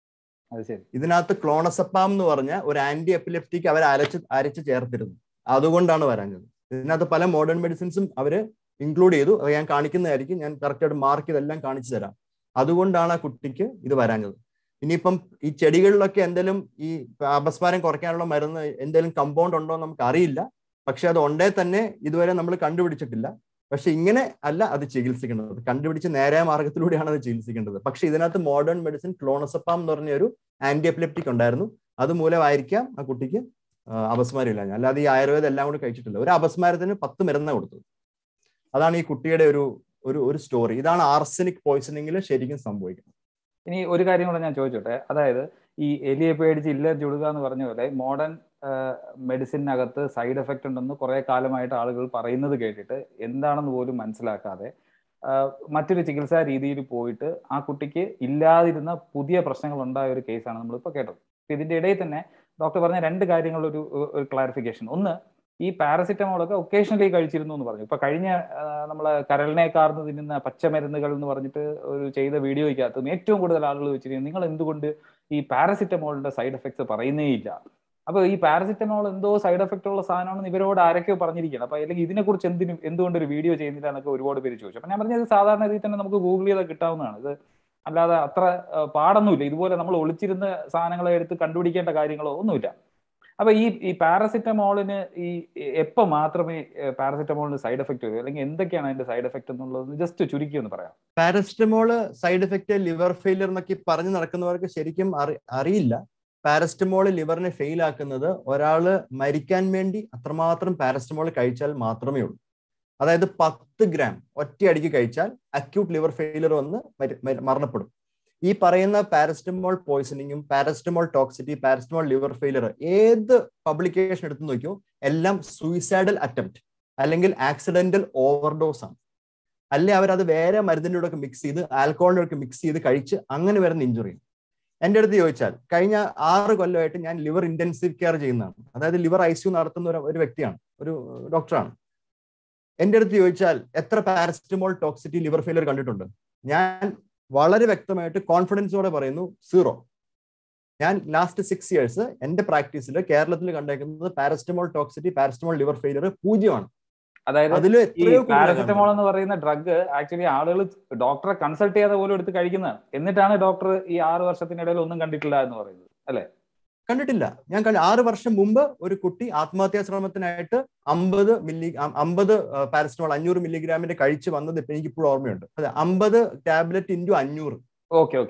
അത് ശരി ഇതിനകത്ത് ക്ലോണസപ്പാം എന്ന് പറഞ്ഞ ഒരു ആന്റി എപ്പിലെപ്റ്റിക് അവർ അരച്ച് അരച്ച് ചേർത്തിരുന്നു അതുകൊണ്ടാണ് വരാഞ്ഞത് ഇതിനകത്ത് പല മോഡേൺ മെഡിസിൻസും അവര് ഇൻക്ലൂഡ് ചെയ്തു അത് ഞാൻ കാണിക്കുന്നതായിരിക്കും ഞാൻ കറക്റ്റായിട്ട് മാർക്ക് ചെയ്തെല്ലാം കാണിച്ചു തരാം അതുകൊണ്ടാണ് ആ കുട്ടിക്ക് ഇത് വരാഞ്ഞത് ഇനിയിപ്പം ഈ ചെടികളിലൊക്കെ എന്തെങ്കിലും ഈ അപസ്മാരം കുറയ്ക്കാനുള്ള മരുന്ന് എന്തെങ്കിലും കമ്പൗണ്ട് ഉണ്ടോ എന്ന് നമുക്ക് അറിയില്ല പക്ഷെ അത് ഉണ്ടേ തന്നെ ഇതുവരെ നമ്മൾ കണ്ടുപിടിച്ചിട്ടില്ല പക്ഷെ ഇങ്ങനെ അല്ല അത് ചികിത്സിക്കേണ്ടത് കണ്ടുപിടിച്ച് നേരായ മാർഗത്തിലൂടെയാണ് അത് ചികിത്സിക്കേണ്ടത് പക്ഷെ ഇതിനകത്ത് മോഡേൺ മെഡിസിൻ ക്ലോണസപ്പാം എന്ന് പറഞ്ഞ ഒരു ആന്റി എപ്പിലെപ്റ്റിക് ഉണ്ടായിരുന്നു അതുമൂലമായിരിക്കാം ആ കുട്ടിക്ക് അപസ്മാരം ഇല്ല അല്ലാതെ ഈ ആയുർവേദം എല്ലാം കൂടി കഴിച്ചിട്ടില്ല ഒരു അപസ്മാരത്തിന് പത്ത് മരുന്നാണ് കൊടുത്തത് അതാണ് ഈ കുട്ടിയുടെ ഒരു ഒരു ഒരു സ്റ്റോറി ഇതാണ് ആർസനിക് പോയിസണിങ്ങിൽ ശരിക്കും സംഭവിക്കുന്നത് ഇനി ഒരു കാര്യം കൂടെ ഞാൻ ചോദിച്ചോട്ടെ അതായത് ഈ എലിയെ പേടിച്ച് ഇല്ല ചുടുക എന്ന് പറഞ്ഞ പോലെ മോഡേൺ മെഡിസിനകത്ത് സൈഡ് എഫക്റ്റ് ഉണ്ടെന്ന് കുറെ കാലമായിട്ട് ആളുകൾ പറയുന്നത് കേട്ടിട്ട് എന്താണെന്ന് പോലും മനസ്സിലാക്കാതെ മറ്റൊരു ചികിത്സാ രീതിയിൽ പോയിട്ട് ആ കുട്ടിക്ക് ഇല്ലാതിരുന്ന പുതിയ പ്രശ്നങ്ങൾ ഉണ്ടായ ഒരു കേസാണ് നമ്മളിപ്പോൾ കേട്ടത് ഇതിന്റെ ഇടയിൽ തന്നെ ഡോക്ടർ പറഞ്ഞ രണ്ട് കാര്യങ്ങളൊരു ഒരു ക്ലാരിഫിക്കേഷൻ ഒന്ന് ഈ പാരസിറ്റമോൾ ഒക്കെ ഒക്കേഷണലി കഴിച്ചിരുന്നു എന്ന് പറഞ്ഞു ഇപ്പൊ കഴിഞ്ഞ നമ്മളെ കരളിനെ കാർന്ന് തിന്നുന്ന പച്ചമരുന്നുകൾ എന്ന് പറഞ്ഞിട്ട് ഒരു ചെയ്ത വീഡിയോയ്ക്കകത്ത് ഏറ്റവും കൂടുതൽ ആളുകൾ വെച്ചിരിക്കുന്നത് നിങ്ങൾ എന്തുകൊണ്ട് ഈ പാരസിറ്റമോളിന്റെ സൈഡ് എഫക്ട്സ് പറയുന്നേ ഇല്ല അപ്പൊ ഈ പാരസിറ്റമോൾ എന്തോ സൈഡ് എഫക്റ്റ് ഉള്ള സാധനമാണെന്ന് ഇവരോട് ആരൊക്കെയോ പറഞ്ഞിരിക്കുകയാണ് അപ്പൊ അല്ലെങ്കിൽ ഇതിനെക്കുറിച്ച് എന്തിനും എന്തുകൊണ്ട് ഒരു വീഡിയോ ചെയ്യുന്നില്ല എന്നൊക്കെ ഒരുപാട് പേര് ചോദിച്ചു അപ്പൊ ഞാൻ പറഞ്ഞത് സാധാരണ രീതിയിൽ തന്നെ നമുക്ക് ഗൂഗിൾ ചെയ്താൽ കിട്ടാവുന്നതാണ് ഇത് അല്ലാതെ അത്ര പാടൊന്നുമില്ല ഇതുപോലെ നമ്മൾ ഒളിച്ചിരുന്ന സാധനങ്ങളെ എടുത്ത് കണ്ടുപിടിക്കേണ്ട കാര്യങ്ങളോ ഒന്നുമില്ല അപ്പൊ ഈ ഈ പാരസിറ്റമോളിന് ഈ എപ്പോ മാത്രമേ പാരസിറ്റമോളിന് സൈഡ് എഫക്ട് വരൂ അല്ലെങ്കിൽ എന്തൊക്കെയാണ് അതിന്റെ സൈഡ് എഫക്ട് എന്നുള്ളത് ജസ്റ്റ് ചുരുക്കി ഒന്ന് പറയാം paracetamol side effect liver failure എന്നൊക്കെ പറഞ്ഞു നടക്കുന്നവർക്ക് ശരിക്കും അറിയില്ല പാരസിറ്റമോൾ ലിവറിനെ ഫെയിൽ ആക്കുന്നത് ഒരാള് മരിക്കാൻ വേണ്ടി അത്രമാത്രം പാരസിറ്റമോൾ കഴിച്ചാൽ മാത്രമേ ഉള്ളൂ അതായത് പത്ത് ഗ്രാം ഒറ്റയടിക്ക് കഴിച്ചാൽ അക്യൂട്ട് ലിവർ ഫെയിലിയർ വന്ന് മരണപ്പെടും ഈ പറയുന്ന പാരസിറ്റമോൾ പോയിസണിങ്ങും paracetamol toxicity paracetamol liver failure ഏത് പബ്ലിക്കേഷൻ എടുത്തു നോക്കിയോ എല്ലാം സൂയിസൈഡൽ അറ്റംപ്റ്റ് അല്ലെങ്കിൽ ആക്സിഡന്റൽ ഓവർഡോസ് ആണ് അല്ലെ അവരത് വേറെ മരുന്നിൻ്റെ കൂടെ ഒക്കെ മിക്സ് ചെയ്ത് ആൽക്കഹോളിൻ്റെ ഒക്കെ മിക്സ് ചെയ്ത് കഴിച്ച് അങ്ങനെ വരുന്ന ഇഞ്ചുറി എൻ്റെ അടുത്ത് ചോദിച്ചാൽ കഴിഞ്ഞ ആറ് കൊല്ലമായിട്ട് ഞാൻ ലിവർ ഇന്റൻസീവ് കെയർ ചെയ്യുന്നതാണ് അതായത് ലിവർ ഐ സി നടത്തുന്ന ഒരു ഒരു വ്യക്തിയാണ് ഒരു ഡോക്ടറാണ് എൻ്റെ അടുത്ത് ചോദിച്ചാൽ എത്ര പാരസിറ്റമോൾ ടോക്സിറ്റി ലിവർ ഫെയിലിയർ കണ്ടിട്ടുണ്ട് ഞാൻ വളരെ വ്യക്തമായിട്ട് കോൺഫിഡൻസോടെ പറയുന്നു സീറോ ഞാൻ ലാസ്റ്റ് സിക്സ് ഇയേഴ്സ് എന്റെ പ്രാക്ടീസിൽ കേരളത്തിൽ കണ്ടേക്കുന്നത് paracetamol toxicity paracetamol liver failure പൂജ്യമാണ് അതായത് അതിൽ ഈ പാരസിറ്റമോൾ എന്ന് പറയുന്ന ഡ്രഗ് ആക്ച്വലി ആളുകൾ ഡോക്ടറെ കൺസൾട്ട് ചെയ്യാതെ പോലും എടുത്ത് കഴിക്കുന്നതാണ് എന്നിട്ടാണ് ഡോക്ടർ ഈ ആറ് വർഷത്തിനിടയിൽ ഒന്നും കണ്ടിട്ടില്ല എന്ന് പറയുന്നത് അല്ലെ കണ്ടിട്ടില്ല ഞാൻ കണ്ട ആറ് വർഷം മുമ്പ് ഒരു കുട്ടി ആത്മഹത്യാ ശ്രമത്തിനായിട്ട് അമ്പത് മില്ലി അമ്പത് പാരസിറ്റമോൾ അഞ്ഞൂറ് മില്ലിഗ്രാമിന്റെ കഴിച്ച് വന്നത് ഇപ്പൊ എനിക്ക് ഇപ്പോഴും ഓർമ്മയുണ്ട് അതെ അമ്പത് ടാബ്ലറ്റ് ഇൻറ്റു അഞ്ഞൂറ് okay okay fine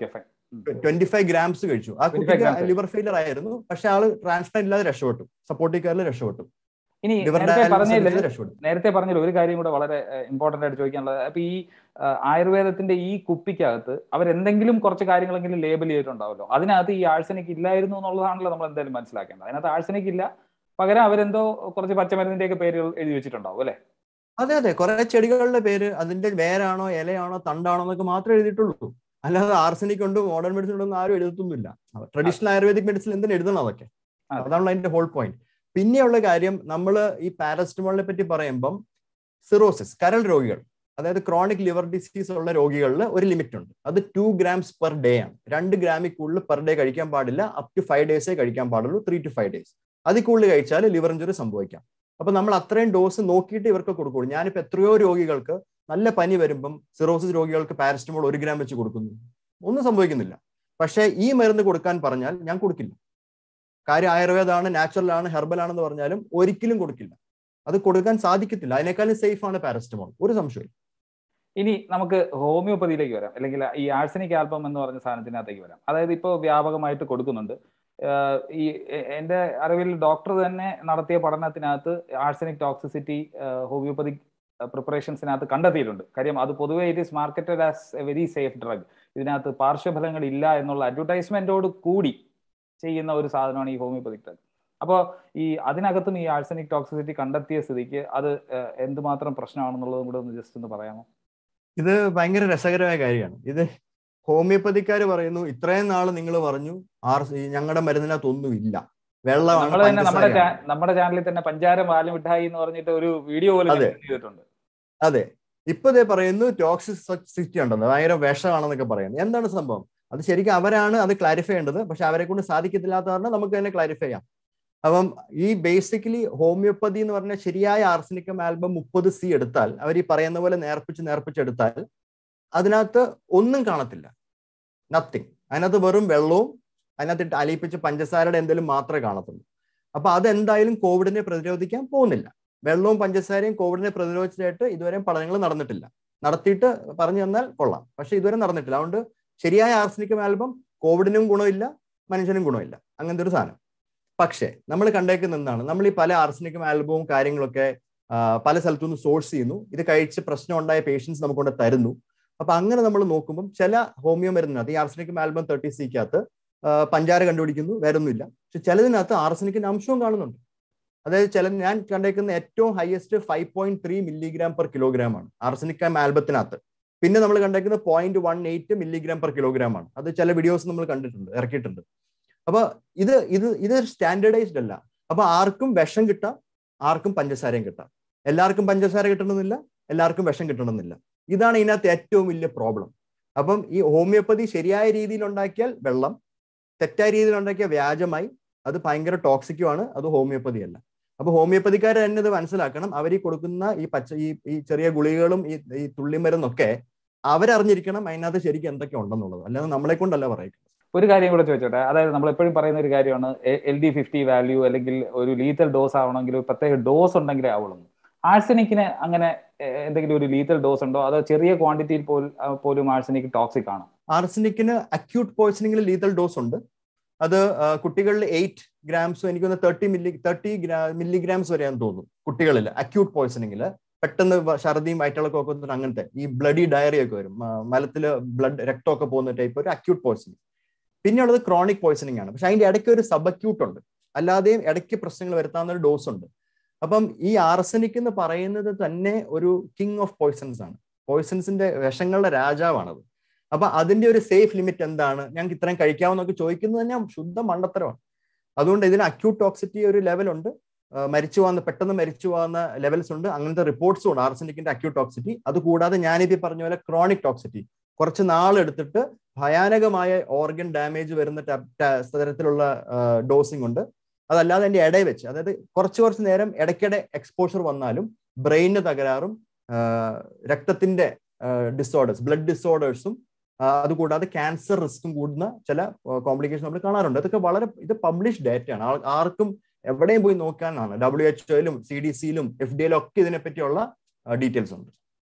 twenty five grams കഴിച്ചു ആ 25 കുട്ടിക്ക് grams. ലിവർ ഫെയിലർ ആയിരുന്നു പക്ഷെ ആള് ട്രാൻസ്പ്ലാന്റ് ഇല്ലാതെ രക്ഷപ്പെട്ടു സപ്പോർട്ടീവ് കെയറിൽ രക്ഷപ്പെട്ടു ഇനി ലിവർ നേരത്തെ ഡയാലിസിസ് പറഞ്ഞില്ലേ ഇല്ലാതെ രക്ഷപ്പെട്ടു നേരത്തെ പറഞ്ഞല്ലോ ഒരു കാര്യം കൂടെ വളരെ ഇമ്പോർട്ടന്റ് ആയിട്ട് ചോദിക്കാനുള്ളത് അപ്പൊ ഈ ആ, ആയുർവേദത്തിന്റെ ഈ കുപ്പിക്കകത്ത് അവരെന്തെങ്കിലും കുറച്ച് കാര്യങ്ങളെങ്കിലും ലേബൽ ചെയ്തിട്ടുണ്ടാവല്ലോ അതിനകത്ത് ഈ ആഴ്സനിക് ഇല്ലായിരുന്നു എന്നുള്ളതാണല്ലോ നമ്മൾ എന്തായാലും മനസ്സിലാക്കേണ്ടത് അതിനകത്ത് ആഴ്സനിക് ഇല്ല പകരം അവരെന്തോ കുറച്ച് പച്ചമരുന്നിന്റെ ഒക്കെ പേരുകൾ എഴുതി വെച്ചിട്ടുണ്ടാവും അല്ലെ അതെ അതെ കുറെ ചെടികളുടെ പേര് അതിന്റെ വേരാണോ ഇലയാണോ തണ്ടാണോ എന്നൊക്കെ മാത്രമേ എഴുതിയിട്ടുള്ളൂ അല്ലാതെ ആർസനിക് ഉണ്ട് മോഡേൺ മെഡിസിൻ ഉണ്ടെന്ന് ആരും എഴുതുന്നില്ല ട്രഡീഷണൽ ആയുർവേദിക് മെഡിസിൻ എന്തിനു എഴുതണം അതൊക്കെ അതെ. അതാണല്ലോ അതിന്റെ ഹോൾ പോയിന്റ് പിന്നെയുള്ള കാര്യം നമ്മൾ ഈ പാരസ്റ്റമോളിനെ പറ്റി പറയുമ്പം സിറോസിസ് കരൾ രോഗികൾ അതായത് ക്രോണിക് ലിവർ ഡിസീസ് ഉള്ള രോഗികളിൽ ഒരു ലിമിറ്റ് ഉണ്ട് അത് ടു ഗ്രാംസ് പെർ ഡേ ആണ് രണ്ട് ഗ്രാമിൽ കൂടുതൽ പെർ ഡേ കഴിക്കാൻ പാടില്ല അപ് ടു ഫൈവ് ഡേയ്സേ കഴിക്കാൻ പാടുള്ളൂ ത്രീ ടു ഫൈവ് ഡേയ്സ് അതിൽ കൂടുതൽ കഴിച്ചാൽ ലിവർ ഇഞ്ചുറി സംഭവിക്കാം അപ്പൊ നമ്മൾ അത്രയും ഡോസ് നോക്കിയിട്ട് ഇവർക്ക് കൊടുക്കുള്ളൂ ഞാനിപ്പോ എത്രയോ രോഗികൾക്ക് നല്ല പനി വരുമ്പം സിറോസിസ് രോഗികൾക്ക് പാരസ്റ്റമോൾ ഒരു ഗ്രാം വെച്ച് കൊടുക്കുന്നു ഒന്നും സംഭവിക്കുന്നില്ല പക്ഷേ ഈ മരുന്ന് കൊടുക്കാൻ പറഞ്ഞാൽ ഞാൻ കൊടുക്കില്ല കാര്യം ആയുർവേദമാണ് നാച്ചുറൽ ആണ് ഹെർബൽ ആണെന്ന് പറഞ്ഞാലും ഒരിക്കലും കൊടുക്കില്ല അത് കൊടുക്കാൻ സാധിക്കത്തില്ല അതിനേക്കാളും സേഫ് ആണ് പാരസ്റ്റമോൾ ഒരു സംശയം ഇനി നമുക്ക് ഹോമിയോപ്പതിയിലേക്ക് വരാം അല്ലെങ്കിൽ ഈ ആഴ്സനിക് ആൽബം എന്ന് പറഞ്ഞ സാധനത്തിനകത്തേക്ക് വരാം അതായത് ഇപ്പോൾ വ്യാപകമായിട്ട് കൊടുക്കുന്നുണ്ട് ആഹ് ഈ എ- എന്റെ അറിവിൽ ഡോക്ടർ തന്നെ നടത്തിയ പഠനത്തിനകത്ത് ആഴ്സനിക് ടോക്സിസിറ്റി ഹോമിയോപ്പതിക് പ്രിപ്പറേഷൻസിനകത്ത് കണ്ടെത്തിയിട്ടുണ്ട് കാര്യം അത് പൊതുവെ it is marketed as a very safe drug ഇതിനകത്ത് പാർശ്വഫലങ്ങൾ ഇല്ല എന്നുള്ള അഡ്വർടൈസ്മെന്റോട് കൂടി ചെയ്യുന്ന ഒരു സാധനമാണ് ഈ ഹോമിയോപ്പതിക് ഡ്രഗ് അപ്പോൾ ഈ അതിനകത്തും ഈ ആഴ്സനിക് ടോക്സിസിറ്റി കണ്ടെത്തിയ സ്ഥിതിക്ക് അത് ആഹ് എന്തുമാത്രം പ്രശ്നമാണെന്നുള്ളതും കൂടെ ഒന്ന് ജസ്റ്റ് ഒന്ന് പറയാമോ ഇത് ഭയങ്കര രസകരമായ കാര്യമാണ് ഇത് ഹോമിയോപ്പതിക്കാർ പറയുന്നു ഇത്രയും നാള് നിങ്ങൾ പറഞ്ഞു ആർ ഞങ്ങളുടെ മരുന്നിനകത്ത് ഒന്നും ഇല്ല വെള്ളമാണ് നമ്മൾ തന്നെ നമ്മുടെ പഞ്ചസാരയാണ്. ചാ- നമ്മുടെ ചാനലിൽ തന്നെ പഞ്ചാര പാലും മിഠായി എന്ന് പറഞ്ഞിട്ട് ഒരു വീഡിയോ പോലും അതെ. ഞാൻ ചെയ്തിട്ടുണ്ട് അതെ ഇപ്പൊ ഇതേ പറയുന്നു ടോക്സിസിറ്റി ഉണ്ടെന്ന് ഭയങ്കര വിഷമാണെന്നൊക്കെ പറയുന്നു എന്താണ് സംഭവം അത് ശരിക്കും അവരാണ് അത് ക്ലാരിഫൈ ചെയ്യേണ്ടത് പക്ഷെ അവരെ കൊണ്ട് സാധിക്കത്തില്ലാത്ത കാരണം നമുക്ക് തന്നെ ക്ലാരിഫൈ ചെയ്യാം അപ്പം ഈ ബേസിക്കലി ഹോമിയോപ്പതി എന്ന് പറഞ്ഞ ശരിയായ ആർസനിക്കം ആൽബം മുപ്പത് സി എടുത്താൽ അവർ ഈ പറയുന്ന പോലെ നേർപ്പിച്ച് നേർപ്പിച്ച് എടുത്താൽ അതിനകത്ത് ഒന്നും കാണത്തില്ല നത്തിങ് അതിനകത്ത് വെറും വെള്ളവും അതിനകത്ത് ഇട്ട് അലിയിപ്പിച്ച് പഞ്ചസാരയുടെ എന്തെങ്കിലും മാത്രമേ കാണത്തുള്ളൂ അപ്പൊ അതെന്തായാലും കോവിഡിനെ പ്രതിരോധിക്കാൻ പോകുന്നില്ല വെള്ളവും പഞ്ചസാരയും കോവിഡിനെ പ്രതിരോധിച്ചതായിട്ട് ഇതുവരെ പഠനങ്ങൾ നടന്നിട്ടില്ല നടത്തിയിട്ട് പറഞ്ഞു തന്നാൽ കൊള്ളാം പക്ഷെ ഇതുവരെ നടന്നിട്ടില്ല അതുകൊണ്ട് ശരിയായ ആർസനിക്കം ആൽബം കോവിഡിനും ഗുണമില്ല മനുഷ്യനും ഗുണമില്ല അങ്ങനത്തെ ഒരു സാധനം പക്ഷേ നമ്മൾ കണ്ടേക്കുന്ന എന്താണ് നമ്മൾ ഈ പല ആർസനിക്കം ആൽബവും കാര്യങ്ങളൊക്കെ ആ, പല സ്ഥലത്തു നിന്ന് സോഴ്സ് ചെയ്യുന്നു ഇത് കഴിച്ച് പ്രശ്നം ഉണ്ടായ പേഷ്യൻസ് നമുക്ക് കൊണ്ട് തരുന്നു അപ്പൊ അങ്ങനെ നമ്മൾ നോക്കുമ്പോൾ ചില ഹോമിയോ മരുന്നിനകത്ത് ഈ ആർസനിക്കം ആൽബം തേർട്ടി സിക്കകത്ത് പഞ്ചാര കണ്ടുപിടിക്കുന്നു വേറൊന്നുമില്ല പക്ഷെ ചിലതിനകത്ത് ആർസനിക്കിന്റെ അംശവും കാണുന്നുണ്ട് അതായത് ചില ഞാൻ കണ്ടേക്കുന്ന ഏറ്റവും highest five point three milligram per kilogram ആണ് ആർസനിക്കം ആൽബത്തിനകത്ത് പിന്നെ നമ്മൾ കണ്ടേക്കുന്നത് point one eight milligram per kilogram ആണ് അത് ചില വീഡിയോസ് നമ്മൾ കണ്ടിട്ടുണ്ട് ഇറക്കിയിട്ടുണ്ട് അപ്പൊ ഇത് ഇത് ഇത് സ്റ്റാൻഡേർഡൈസ്ഡ് അല്ല അപ്പൊ ആർക്കും വിഷം കിട്ടാം ആർക്കും പഞ്ചസാരയും കിട്ടാം എല്ലാവർക്കും പഞ്ചസാര കിട്ടണമെന്നില്ല എല്ലാവർക്കും വിഷം കിട്ടണമെന്നില്ല ഇതാണ് ഇതിനകത്ത് ഏറ്റവും വലിയ പ്രോബ്ലം അപ്പം ഈ ഹോമിയോപ്പതി ശരിയായ രീതിയിൽ ഉണ്ടാക്കിയാൽ വെള്ളം തെറ്റായ രീതിയിൽ ഉണ്ടാക്കിയ വ്യാജമായി അത് ഭയങ്കര ടോക്സിക്കുമാണ് അത് ഹോമിയോപ്പതി അല്ല അപ്പൊ ഹോമിയോപ്പതിക്കാർ തന്നെ ഇത് മനസ്സിലാക്കണം അവർ ഈ കൊടുക്കുന്ന ഈ പച്ച ഈ ഈ ചെറിയ ഗുളികകളും ഈ ഈ തുള്ളിമരുന്നൊക്കെ അവരറിഞ്ഞിരിക്കണം അതിനകത്ത് ശരിക്കും എന്തൊക്കെ ഉണ്ടെന്നുള്ളത് അല്ലാതെ നമ്മളെ കൊണ്ടല്ല പറയുന്നത് ഒരു കാര്യം കൂടെ ചോദിച്ചോട്ടെ അതായത് നമ്മൾ എപ്പോഴും പറയുന്ന ഒരു കാര്യമാണ് എൽ ഡി ഫിഫ്റ്റി വാല്യൂ അല്ലെങ്കിൽ ഒരു ലീത്തൽ ഡോസ് ആവണമെങ്കിൽ ഒരു പ്രത്യേക ഡോസ് ഉണ്ടെങ്കിലേ ആവുള്ളൂ ആഴ്സനിക്കിന് അങ്ങനെ എ- എന്തെങ്കിലും ഒരു ലീത്തൽ ഡോസ് ഉണ്ടോ അതോ ചെറിയ ക്വാണ്ടിറ്റിയിൽ പോലും പോലും ആഴ്സനിക് ടോക്സിക് ആണ് ആർസനിക്കിന് അക്യൂട്ട് പോയ്സണിംഗിൽ ലീതൽ ഡോസ് ഉണ്ട് അത് ആ, കുട്ടികളിൽ എയ്റ്റ് ഗ്രാംസ് എനിക്കൊന്ന് തേർട്ടി മില്ലി തേർട്ടി മില്ലിഗ്രാംസ് വരെയാന്ന് തോന്നുന്നു കുട്ടികളിൽ അക്യൂട്ട് പോയ്സണിംഗിൽ പെട്ടെന്ന് വ- ഛർദിയും വയറ്റിളക്കം ഒക്കെ വന്നിട്ട് അങ്ങനത്തെ ഈ ബ്ലഡി ഡയറി ഒക്കെ വരും മ- മലത്തില് ബ്ലഡ് രക്തമൊക്കെ പോകുന്ന ടൈപ്പ് ഒരു അക്യൂട്ട് പോയ്സണിങ് പിന്നെ ഉള്ളത് ക്രോണിക് പോയ്സണിങ് ആണ് പക്ഷെ അതിന്റെ ഇടയ്ക്ക് ഒരു സബ് അക്യൂട്ട് ഉണ്ട് അല്ലാതെയും ഇടയ്ക്ക് പ്രശ്നങ്ങൾ വരുത്താവുന്ന ഒരു ഡോസ് ഉണ്ട് അപ്പം ഈ ആർസനിക് എന്ന് പറയുന്നത് തന്നെ ഒരു കിങ് ഓഫ് പോയ്സൺസ് ആണ് പോയ്സൺസിന്റെ വിഷങ്ങളുടെ രാജാവാണത് അപ്പൊ അതിന്റെ ഒരു സേഫ് ലിമിറ്റ് എന്താണ് ഞങ്ങൾക്ക് ഇത്രയും കഴിക്കാമെന്നൊക്കെ ചോദിക്കുന്നത് തന്നെ ശുദ്ധ മണ്ടത്തരമാണ് അതുകൊണ്ട് ഇതിന് അക്യൂട്ട് ടോക്സിറ്റി ഒരു ലെവൽ ഉണ്ട് ആ, മരിച്ചു പോകുന്ന പെട്ടെന്ന് മരിച്ചു പോകുന്ന ലെവൽസ് ഉണ്ട് അങ്ങനത്തെ റിപ്പോർട്ട്സും ഉണ്ട് ആർസനിക്കിന്റെ അക്യൂട്ട് ടോക്സിറ്റി അത് കൂടാതെ ഞാനിപ്പോ പറഞ്ഞ പോലെ ക്രോണിക് ടോക്സിറ്റി കുറച്ച് നാളെടുത്തിട്ട് ഭയാനകമായ ഓർഗൻ ഡാമേജ് വരുന്ന ത- ത- തരത്തിലുള്ള ഡോസിംഗ് ഉണ്ട് അതല്ലാതെ അതിന്റെ ഇടയിൽ വെച്ച് അതായത് കുറച്ച് കുറച്ച് നേരം ഇടയ്ക്കിടെ എക്സ്പോഷർ വന്നാലും ബ്രെയിനിന് തകരാറും ആ, രക്തത്തിന്റെ ഡിസോർഡേഴ്സ് ബ്ലഡ് ഡിസോർഡേഴ്സും അതുകൂടാതെ ക്യാൻസർ റിസ്ക്കും കൂടുന്ന ചില കോംപ്ലിക്കേഷൻ നമ്മൾ കാണാറുണ്ട് അതൊക്കെ വളരെ ഇത് പബ്ലിഷ് ഡേറ്റയാണ് ആൾ- ആർക്കും എവിടെയും പോയി നോക്കാനാണ് ഡബ്ല്യു എച്ച് ഒയിലും സി ഡി സിയിലും എഫ് ഡി എയിലും ഒക്കെ ഇതിനെപ്പറ്റിയുള്ള ഡീറ്റെയിൽസ് ഉണ്ട്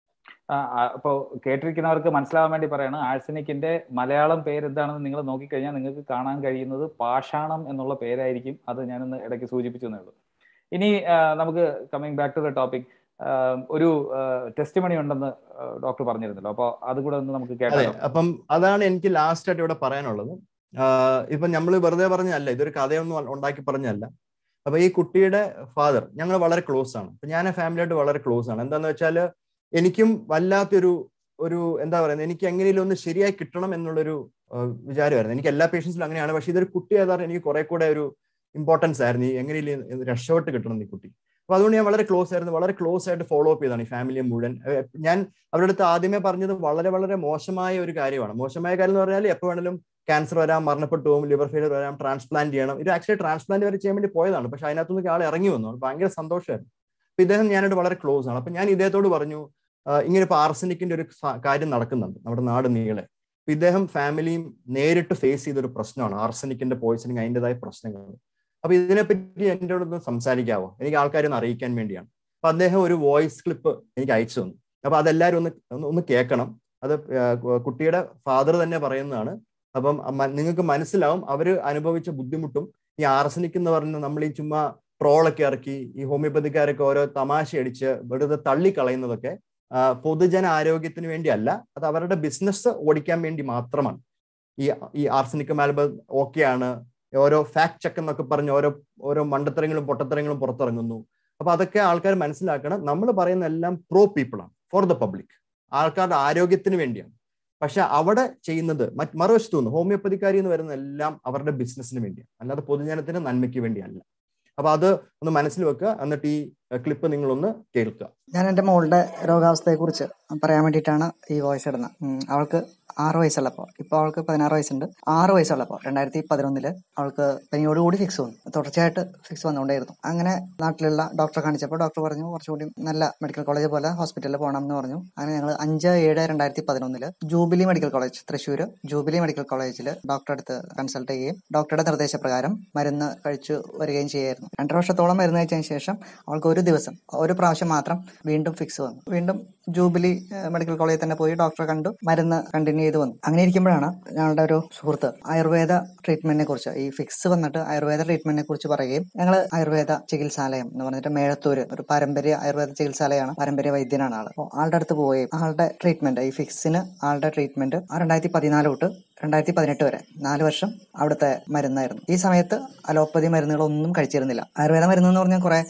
അപ്പോൾ കേട്ടിരിക്കുന്നവർക്ക് മനസ്സിലാവാൻ വേണ്ടി പറയാണ് ആഴ്സനിക്കിന്റെ മലയാളം പേര് എന്താണെന്ന് നിങ്ങൾ നോക്കിക്കഴിഞ്ഞാൽ നിങ്ങൾക്ക് കാണാൻ കഴിയുന്നത് പാഷാണം എന്നുള്ള പേരായിരിക്കും അത് ഞാനൊന്ന് ഇടയ്ക്ക് സൂചിപ്പിച്ചു എന്നേ ഉള്ളൂ ഇനി നമുക്ക് coming back to the topic ഒരു ടെസ്റ്റ് മണി ഉണ്ടെന്ന് ഡോക്ടർ പറഞ്ഞിരുന്നല്ലോ അപ്പൊ അത് കൂടെ ഒന്ന് നമുക്ക് കേട്ടോ അപ്പം അതാണ് എനിക്ക് ലാസ്റ്റ് ആയിട്ട് ഇവിടെ പറയാനുള്ളത് ഇപ്പൊ നമ്മൾ വെറുതെ പറഞ്ഞല്ല ഇതൊരു കഥയൊന്നും ഉണ്ടാക്കി പറഞ്ഞല്ല അപ്പൊ ഈ കുട്ടിയുടെ ഫാദർ ഞങ്ങൾ വളരെ ക്ലോസ് ആണ് അപ്പൊ ഞാൻ ഫാമിലിയായിട്ട് വളരെ ക്ലോസ് ആണ് എന്താന്ന് വെച്ചാൽ എനിക്കും വല്ലാത്തൊരു ഒരു എന്താ പറയുന്നത് എനിക്ക് എങ്ങനെയും ഒന്ന് ശരിയായി കിട്ടണം എന്നുള്ളൊരു വിചാരമായിരുന്നു എനിക്ക് എല്ലാ പേഷ്യൻസിലും അങ്ങനെയാണ് പക്ഷെ ഇതൊരു കുട്ടി ആയതാണ് എനിക്ക് കുറെ കൂടെ ഒരു ഇമ്പോർട്ടൻസ് ആയിരുന്നു ഈ എങ്ങനെയും രക്ഷപ്പെട്ട് കിട്ടണം ഈ കുട്ടി അപ്പൊ അതുകൊണ്ട് ഞാൻ വളരെ ക്ലോസ് ആയിരുന്നു വളരെ ക്ലോസ് ആയിട്ട് ഫോളോ അപ്പ് ചെയ്താണ് ഈ ഫാമിലിയെ മുഴുവൻ ഞാൻ അവരുടെ അടുത്ത് ആദ്യമേ പറഞ്ഞത് വളരെ വളരെ മോശമായ ഒരു കാര്യമാണ് മോശമായ കാര്യം എന്ന് പറഞ്ഞാൽ എപ്പോൾ വേണമെങ്കിലും ക്യാൻസർ വരാം മരണപ്പെട്ടു പോകും ലിവർ ഫെയിലിയർ വരാം ട്രാൻസ്പ്ലാന്റ് ചെയ്യണം ഇത് ആക്ച്വലി ട്രാൻസ്പ്ലാന്റ് വരെ ചെയ്യാൻ വേണ്ടി പോയതാണ് പക്ഷെ അതിനകത്തുനിന്ന് ആൾ ഇറങ്ങി വന്നു ഭയങ്കര സന്തോഷമായിരുന്നു അപ്പൊ ഇദ്ദേഹം ഞാനായിട്ട് വളരെ ക്ലോസ് ആണ് അപ്പൊ ഞാൻ ഇദ്ദേഹത്തോട് പറഞ്ഞു ഇങ്ങനെ ഇപ്പൊ ആർസനിക്കിന്റെ ഒരു കാര്യം നടക്കുന്നുണ്ട് നമ്മുടെ നാട് നീളെ അപ്പൊ ഇദ്ദേഹം ഫാമിലിയും നേരിട്ട് ഫേസ് ചെയ്ത ഒരു പ്രശ്നമാണ് ആർസനിക്കിന്റെ പോയിസണിങ് അതിൻ്റെതായ പ്രശ്നങ്ങൾ അപ്പൊ ഇതിനെപ്പറ്റി എൻ്റെ ഒന്ന് സംസാരിക്കാവോ എനിക്ക് ആൾക്കാരെ ഒന്ന് അറിയിക്കാൻ വേണ്ടിയാണ് അപ്പൊ അദ്ദേഹം ഒരു വോയിസ് ക്ലിപ്പ് എനിക്ക് അയച്ചു തന്നു അപ്പൊ അതെല്ലാവരും ഒന്ന് ഒന്ന് കേൾക്കണം അത് കുട്ടിയുടെ ഫാദർ തന്നെ പറയുന്നതാണ് അപ്പം നിങ്ങൾക്ക് മനസ്സിലാവും അവര് അനുഭവിച്ച ബുദ്ധിമുട്ടും ഈ ആർസനിക് എന്ന് പറയുന്ന നമ്മൾ ഈ ചുമ്മാ ട്രോളൊക്കെ ഇറക്കി ഈ ഹോമിയോപ്പതിക്കാരൊക്കെ ഓരോ തമാശ അടിച്ച് വെറുതെ തള്ളിക്കളയുന്നതൊക്കെ പൊതുജന ആരോഗ്യത്തിന് വേണ്ടിയല്ല അത് അവരുടെ ബിസിനസ് ഓടിക്കാൻ വേണ്ടി മാത്രമാണ് ഈ ഈ ആർസനിക് മാൽബം ഓക്കെയാണ് ഓരോ ഫാക്ട് ചെക്ക് എന്നൊക്കെ പറഞ്ഞ് ഓരോ ഓരോ മണ്ടത്തരങ്ങളും പൊട്ടത്തരങ്ങളും പുറത്തിറങ്ങുന്നു അപ്പൊ അതൊക്കെ ആൾക്കാർ മനസ്സിലാക്കണം നമ്മൾ പറയുന്ന എല്ലാം പ്രോ പീപ്പിളാണ് ഫോർ ദ പബ്ലിക് ആൾക്കാരുടെ ആരോഗ്യത്തിന് വേണ്ടിയാണ് പക്ഷെ അവിടെ ചെയ്യുന്നത് മറ്റ് മറുവശത്തു നിന്ന് ഹോമിയോപ്പതിക്കാരി എന്ന് വരുന്ന എല്ലാം അവരുടെ ബിസിനസ്സിന് വേണ്ടിയാണ് അല്ലാതെ പൊതുജനത്തിന് നന്മയ്ക്ക് വേണ്ടിയല്ല അപ്പൊ അത് ഒന്ന് മനസ്സിൽ വെക്കുക എന്നിട്ട് ഈ ക്ലിപ്പ് നിങ്ങളൊന്ന് കേൾക്കുക ഞാൻ എൻ്റെ മോളുടെ രോഗാവസ്ഥയെ കുറിച്ച് പറയാൻ വേണ്ടിയിട്ടാണ് ഈ വോയിസ് ഇടുന്നത് അവൾക്ക് ആറ് വയസ്സുള്ളപ്പോൾ ഇപ്പോൾ അവൾക്ക് പതിനാറ് വയസ്സുണ്ട് ആറ് വയസ്സുള്ളപ്പോൾ രണ്ടായിരത്തി പതിനൊന്നില് അവൾക്ക് പനിയോടുകൂടി ഫിക്സ് വന്നു തുടർച്ചയായിട്ട് ഫിക്സ് വന്നുകൊണ്ടേയിരുന്നു അങ്ങനെ നാട്ടിലുള്ള ഡോക്ടറെ കാണിച്ചപ്പോൾ ഡോക്ടർ പറഞ്ഞു കുറച്ചുകൂടി നല്ല മെഡിക്കൽ കോളേജ് പോലെ ഹോസ്പിറ്റലിൽ പോകണം എന്ന് പറഞ്ഞു അങ്ങനെ ഞങ്ങൾ അഞ്ച് ഏഴ് രണ്ടായിരത്തി പതിനൊന്നില് Jubilee medical college Thrissur Jubilee medical കോളേജിൽ ഡോക്ടറെ അടുത്ത് കൺസൾട്ട് ചെയ്യുകയും ഡോക്ടറുടെ നിർദ്ദേശപ്രകാരം മരുന്ന് കഴിച്ചു വരികയും ചെയ്യായിരുന്നു രണ്ടര വർഷത്തോളം മരുന്ന് കഴിച്ചതിന് ശേഷം അവൾക്ക് ഒരു ദിവസം ഒരു പ്രാവശ്യം മാത്രം വീണ്ടും ഫിക്സ് വന്നു വീണ്ടും ജൂബിലി മെഡിക്കൽ കോളേജിൽ തന്നെ പോയി ഡോക്ടറെ കണ്ടു മരുന്ന് കണ്ടിന്യൂ ചെയ്ത് വന്നു അങ്ങനെ ഇരിക്കുമ്പോഴാണ് ഞങ്ങളുടെ ഒരു സുഹൃത്ത് ആയുർവേദ ട്രീറ്റ്മെന്റിനെ കുറിച്ച് ഈ ഫിക്സ് വന്നിട്ട് ആയുർവേദ ട്രീറ്റ്മെന്റിനെ കുറിച്ച് പറയുകയും ഞങ്ങൾ ആയുർവേദ ചികിത്സാലയം എന്ന് പറഞ്ഞിട്ട് മേഴത്തൂര് ഒരു പാരമ്പര്യ ആയുർവേദ ചികിത്സാലയമാണ് പാരമ്പര്യ വൈദ്യനാണ് ആള് അപ്പോൾ ആളുടെ അടുത്ത് പോവുകയും ആളുടെ ട്രീറ്റ്മെന്റ് ഈ ഫിക്സിന് ആളുടെ ട്രീറ്റ്മെന്റ് രണ്ടായിരത്തി പതിനാല് തൊട്ട് രണ്ടായിരത്തി പതിനെട്ട് വരെ നാല് വർഷം അവിടുത്തെ മരുന്നായിരുന്നു ഈ സമയത്ത് അലോപ്പതി മരുന്നുകളൊന്നും കഴിച്ചിരുന്നില്ല ആയുർവേദ മരുന്ന് എന്ന് പറഞ്ഞാൽ കുറെ